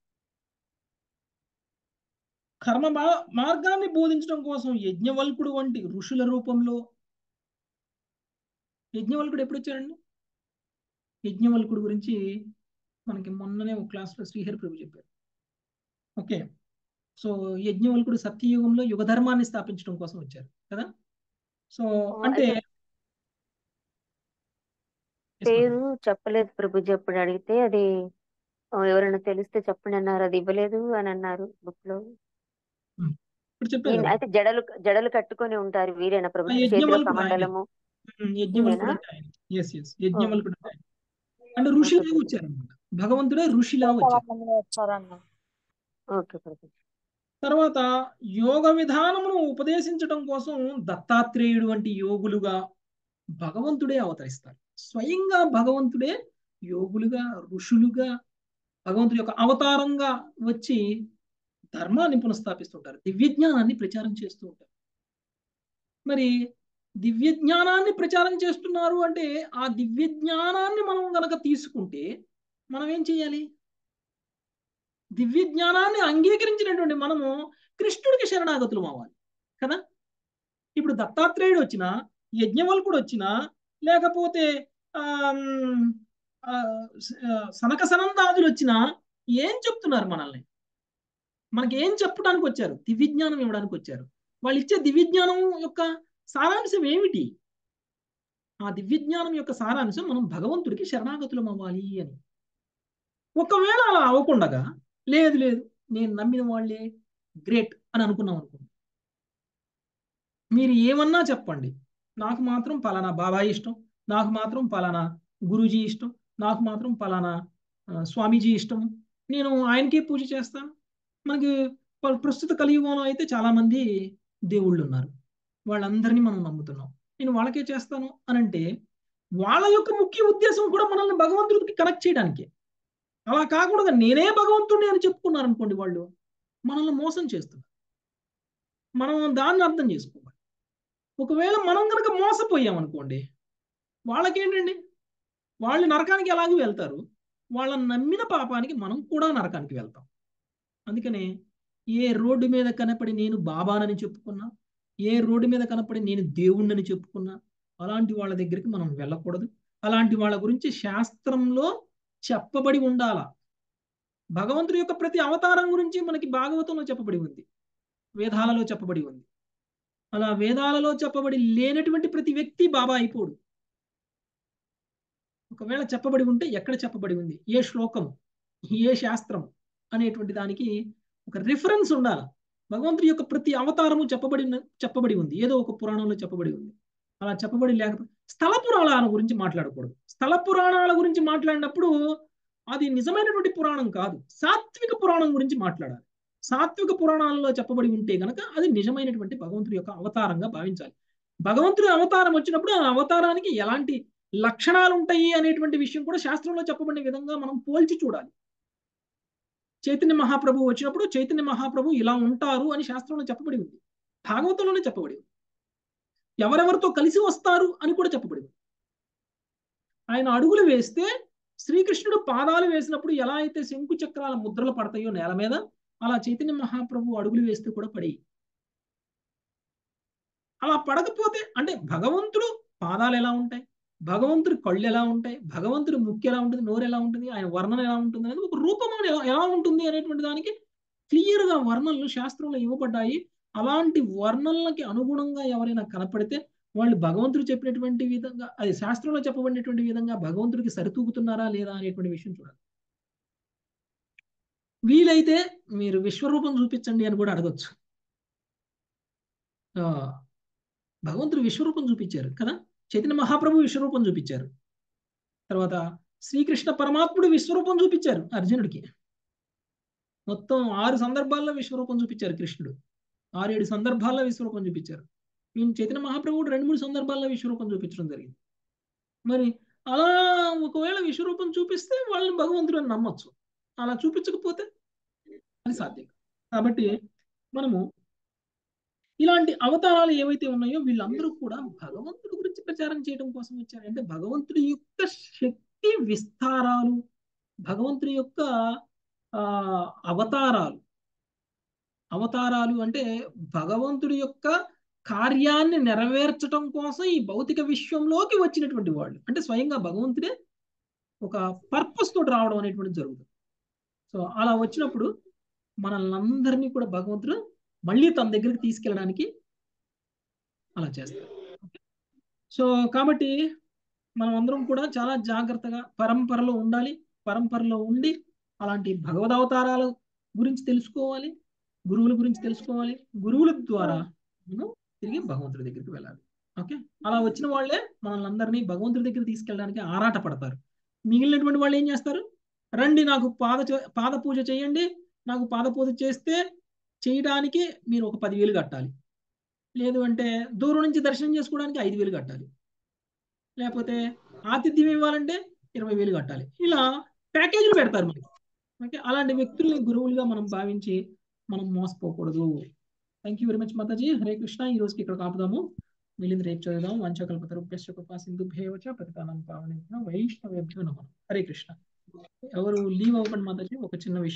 Speaker 1: కర్మ మా- మార్గాన్ని బోధించడం కోసం యజ్ఞవల్కుడు వంటి ఋషుల రూపంలో యజ్ఞవల్కుడు ఎప్పుడు వచ్చారండి యజ్ఞవల్కుడు గురించి మనకి మొన్ననే ఒక క్లాస్లో శ్రీహరి ప్రభు చెప్పారు ఓకే సో యజ్ఞవల్కుడు సత్యయుగంలో యుగ ధర్మాన్ని స్థాపించడం కోసం వచ్చారు కదా సో అంటే
Speaker 6: పేరు చెప్పలేదు ప్రభుజీ అప్పుడు అడిగితే అది ఆ, ఎవరైనా తెలిస్తే చెప్పండి అన్నారు అది ఇవ్వలేదు అని అన్నారు బుక్ లో
Speaker 1: ఇప్పుడు చెప్పారు
Speaker 6: ఈయన-
Speaker 1: కదా
Speaker 6: అయితే జడలు జడలు కట్టుకొని ఉంటారు వీరేనా
Speaker 1: ఆ
Speaker 6: ప్రభుజీ చేతిలో
Speaker 1: యజ్ఞవల్కుడు ఆయన
Speaker 6: కమండలము
Speaker 1: ఉమ్, యజ్ఞవల్కుడు
Speaker 6: ఈయన
Speaker 1: అంటే ఆయన ఎస్ ఎస్ యజ్ఞవల్కుడు అంటే ఆయన అంటే ఋషిలా వచ్చారనమాట భగవంతుడే ఋషిలా వచ్చారు
Speaker 10: వచ్చారన్న
Speaker 6: ఓకే ప్రభుజీ
Speaker 1: తర్వాత యోగ విధానమును ఉపదేశించడం కోసం దత్తాత్రేయుడు వంటి యోగులుగా భగవంతుడే అవతరిస్తారు స్వయంగా భగవంతుడే యోగులుగా ఋషులుగా భగవంతుడి యొక్క అవతారంగా వచ్చి ధర్మాన్ని పునఃస్థాపిస్తుంటారు దివ్య జ్ఞానాన్ని ప్రచారం చేస్తూ ఉంటారు మరి దివ్య జ్ఞానాన్ని ప్రచారం చేస్తున్నారు అంటే ఆ దివ్య జ్ఞానాన్ని మనం గనక తీసుకుంటే మనం ఏం చేయాలి దివ్య జ్ఞానాన్ని అంగీకరించినటువంటి మనము కృష్ణుడికి శరణాగతులు అవ్వాలి కదా ఇప్పుడు దత్తాత్రేయుడు వచ్చినా యజ్ఞవల్కుడు వచ్చినా లేకపోతే ఆమ్, ఆ, స- ఆ, సనక సనందాదులు వచ్చినా ఏం చెప్తున్నారు మనల్ని మనకి ఏం చెప్పడానికి వచ్చారు దివ్య జ్ఞానం ఇవ్వడానికి వచ్చారు వాళ్ళు ఇచ్చే దివ్య జ్ఞానం యొక్క సారాంశం ఏమిటి ఆ దివ్య జ్ఞానం యొక్క సారాంశం మనం భగవంతుడికి శరణాగతులం అవ్వాలి అని ఒకవేళ అలా అవ్వకుండగా లేదు లేదు నేను నమ్మిన వాళ్ళే గ్రేట్ అని అనుకున్నాం అనుకోండి మీరు ఏమన్నా చెప్పండి నాకు మాత్రం పలానా బాబాయ్ ఇష్టం నాకు మాత్రం పలానా గురూజీ ఇష్టం నాకు మాత్రం పలానా ఆ, స్వామీజీ ఇష్టం నేను ఆయనకే పూజ చేస్తాను మనకి ప్ర- ప్రస్తుత కలియుగంలో అయితే చాలా మంది దేవుళ్ళు ఉన్నారు వాళ్ళందరినీ మనం నమ్ముతున్నాం నేను వాళ్ళకే చేస్తాను అని అంటే వాళ్ళ యొక్క ముఖ్య ఉద్దేశం కూడా మనల్ని భగవంతుడికి కనెక్ట్ చేయడానికి అలా కాకుండా నేనే భగవంతుడిని అని చెప్పుకున్నారు అనుకోండి వాళ్ళు మనల్ని మోసం చేస్తున్నారు మనం దాన్ని అర్థం చేసుకోవాలి ఒకవేళ మనం కనుక మోసపోయాం అనుకోండి వాళ్ళకేంటండి వాళ్ళు నరకానికి ఎలాగూ వెళ్తారు వాళ్ళని నమ్మిన పాపానికి మనం కూడా నరకానికి వెళ్తాం అందుకనే ఏ రోడ్డు మీద కనపడి నేను బాబానని చెప్పుకున్నా ఏ రోడ్డు మీద కనపడి నేను దేవుణ్ణని చెప్పుకున్నా అలాంటి వాళ్ళ దగ్గరికి మనం వెళ్ళకూడదు అలాంటి వాళ్ళ గురించి శాస్త్రంలో చెప్పబడి ఉండాల భగవంతుడి యొక్క ప్రతి అవతారం గురించి మనకి భాగవతంలో చెప్పబడి ఉంది వేదాలలో చెప్పబడి ఉంది అలా వేదాలలో చెప్పబడి లేనటువంటి ప్రతి వ్యక్తి బాబా అయిపోడు ఒకవేళ చెప్పబడి ఉంటే ఎక్కడ చెప్పబడి ఉంది ఏ శ్లోకం ఏ శాస్త్రం అనేటువంటి దానికి ఒక రిఫరెన్స్ ఉండాలి భగవంతుడి యొక్క ప్రతి అవతారము చెప్పబడి చెప్పబడి ఉంది ఏదో ఒక పురాణంలో చెప్పబడి ఉంది అలా చెప్పబడి లేకపోతే స్థల పురాణాల గురించి మాట్లాడకూడదు స్థల పురాణాల గురించి మాట్లాడినప్పుడు అది నిజమైనటువంటి పురాణం కాదు సాత్విక పురాణం గురించి మాట్లాడాలి సాత్విక పురాణాలలో చెప్పబడి ఉంటే గనక అది నిజమైనటువంటి భగవంతుడి యొక్క అవతారంగా భావించాలి భగవంతుడి అవతారం వచ్చినప్పుడు ఆ అవతారానికి ఎలాంటి లక్షణాలు ఉంటాయి అనేటువంటి విషయం కూడా శాస్త్రంలో చెప్పబడిన విధంగా మనం పోల్చి చూడాలి చైతన్య మహాప్రభు వచ్చినప్పుడు చైతన్య మహాప్రభు ఇలా ఉంటారు అని శాస్త్రంలో చెప్పబడి ఉంది భాగవతంలోనే చెప్పబడి ఉంది ఎవరెవరితో కలిసి వస్తారు అని కూడా చెప్పబడి ఉంది ఆయన అడుగులు వేస్తే శ్రీకృష్ణుడు పాదాలు వేసినప్పుడు ఎలా అయితే శంకు చక్రాల ముద్రలు పడతాయో నేల మీద అలా చైతన్య మహాప్రభు అడుగులు వేస్తే కూడా పడేయి అలా పడకపోతే అంటే భగవంతుడు పాదాలు ఎలా ఉంటాయి భగవంతుడి కళ్ళు ఎలా ఉంటాయి భగవంతుడి ముక్కు ఎలా ఉంటుంది నోరు ఎలా ఉంటుంది ఆయన వర్ణన ఎలా ఉంటుంది అనేది ఒక రూపం ఎలా ఎలా ఉంటుంది అనేటువంటి దానికి క్లియర్ గా వర్ణనలు శాస్త్రంలో ఇవ్వబడ్డాయి అలాంటి వర్ణనలకి అనుగుణంగా ఎవరైనా కనపడితే వాళ్ళు భగవంతుడు చెప్పినటువంటి విధంగా అది శాస్త్రంలో చెప్పబడినటువంటి విధంగా భగవంతుడికి సరితూగుతున్నారా లేదా అనేటువంటి విషయం చూడాలి వీలైతే మీరు విశ్వరూపం చూపించండి అని కూడా అడగచ్చు భగవంతుడు విశ్వరూపం చూపించారు కదా చైతన్య మహాప్రభు విశ్వరూపం చూపించారు తర్వాత శ్రీకృష్ణ పరమాత్ముడు విశ్వరూపం చూపించారు అర్జునుడికి మొత్తం ఆరు సందర్భాల్లో విశ్వరూపం చూపించారు కృష్ణుడు ఆరు ఏడు సందర్భాల్లో విశ్వరూపం చూపించారు ఈయన చైతన్య మహాప్రభుడు రెండు మూడు సందర్భాల్లో విశ్వరూపం చూపించడం జరిగింది మరి అలా ఒకవేళ విశ్వరూపం చూపిస్తే వాళ్ళని భగవంతుడు అని నమ్మొచ్చు అలా చూపించకపోతే అది సాధ్యం కాబట్టి మనము ఇలాంటి అవతారాలు ఏవైతే ఉన్నాయో వీళ్ళందరూ కూడా భగవంతుడి గురించి ప్రచారం చేయడం కోసం వచ్చారు అంటే భగవంతుడి యొక్క శక్తి విస్తారాలు భగవంతుడి యొక్క ఆ అవతారాలు అవతారాలు అంటే భగవంతుడి యొక్క కార్యాన్ని నెరవేర్చడం కోసం ఈ భౌతిక విశ్వంలోకి వచ్చినటువంటి వాళ్ళు అంటే స్వయంగా భగవంతుడే ఒక పర్పస్ తోటి రావడం అనేటువంటిది జరుగుతుంది సో అలా వచ్చినప్పుడు మనల్ని అందరినీ కూడా భగవంతుడు మళ్ళీ తన దగ్గరికి తీసుకెళ్ళడానికి అలా చేస్తారు సో కాబట్టి మనం అందరం కూడా చాలా జాగ్రత్తగా పరంపరలో ఉండాలి పరంపరలో ఉండి అలాంటి భగవదవతారాల గురించి తెలుసుకోవాలి గురువుల గురించి తెలుసుకోవాలి గురువుల ద్వారా మనం తిరిగి భగవంతుడి దగ్గరికి వెళ్ళాలి ఓకే అలా వచ్చిన వాళ్ళే మనల్ని అందరినీ భగవంతుడి దగ్గర తీసుకెళ్ళడానికి ఆరాట పడతారు మిగిలినటువంటి వాళ్ళు ఏం చేస్తారు రండి నాకు పాద పాద పూజ చేయండి నాకు పాద పూజ చేస్తే చేయడానికి మీరు ఒక పదివేలు కట్టాలి లేదు అంటే దూరం నుంచి దర్శనం చేసుకోవడానికి ఐదు వేలు కట్టాలి లేకపోతే ఆతిథ్యం ఇవ్వాలంటే ఇరవై వేలు కట్టాలి ఇలా ప్యాకేజీలు పెడతారు మనకి ఓకే అలాంటి వ్యక్తుల్ని గురువులుగా మనం భావించి మనం మోసపోకూడదు thank you very much Mataji Hare Krishna ఈ రోజుకి ఇక్కడ కాపుదాము మిగిలింది రేపు చదువుదాం వంచకల్పతరుభ్యశ్చ కృపా సింధుభ్యేవచ ప్రతికానం పావనేభ్యో వైష్ణవేభ్యో నమః హరే కృష్ణ ఎవరు లీవ్ అవ్వకండి మాతాజీ ఒక చిన్న విషయం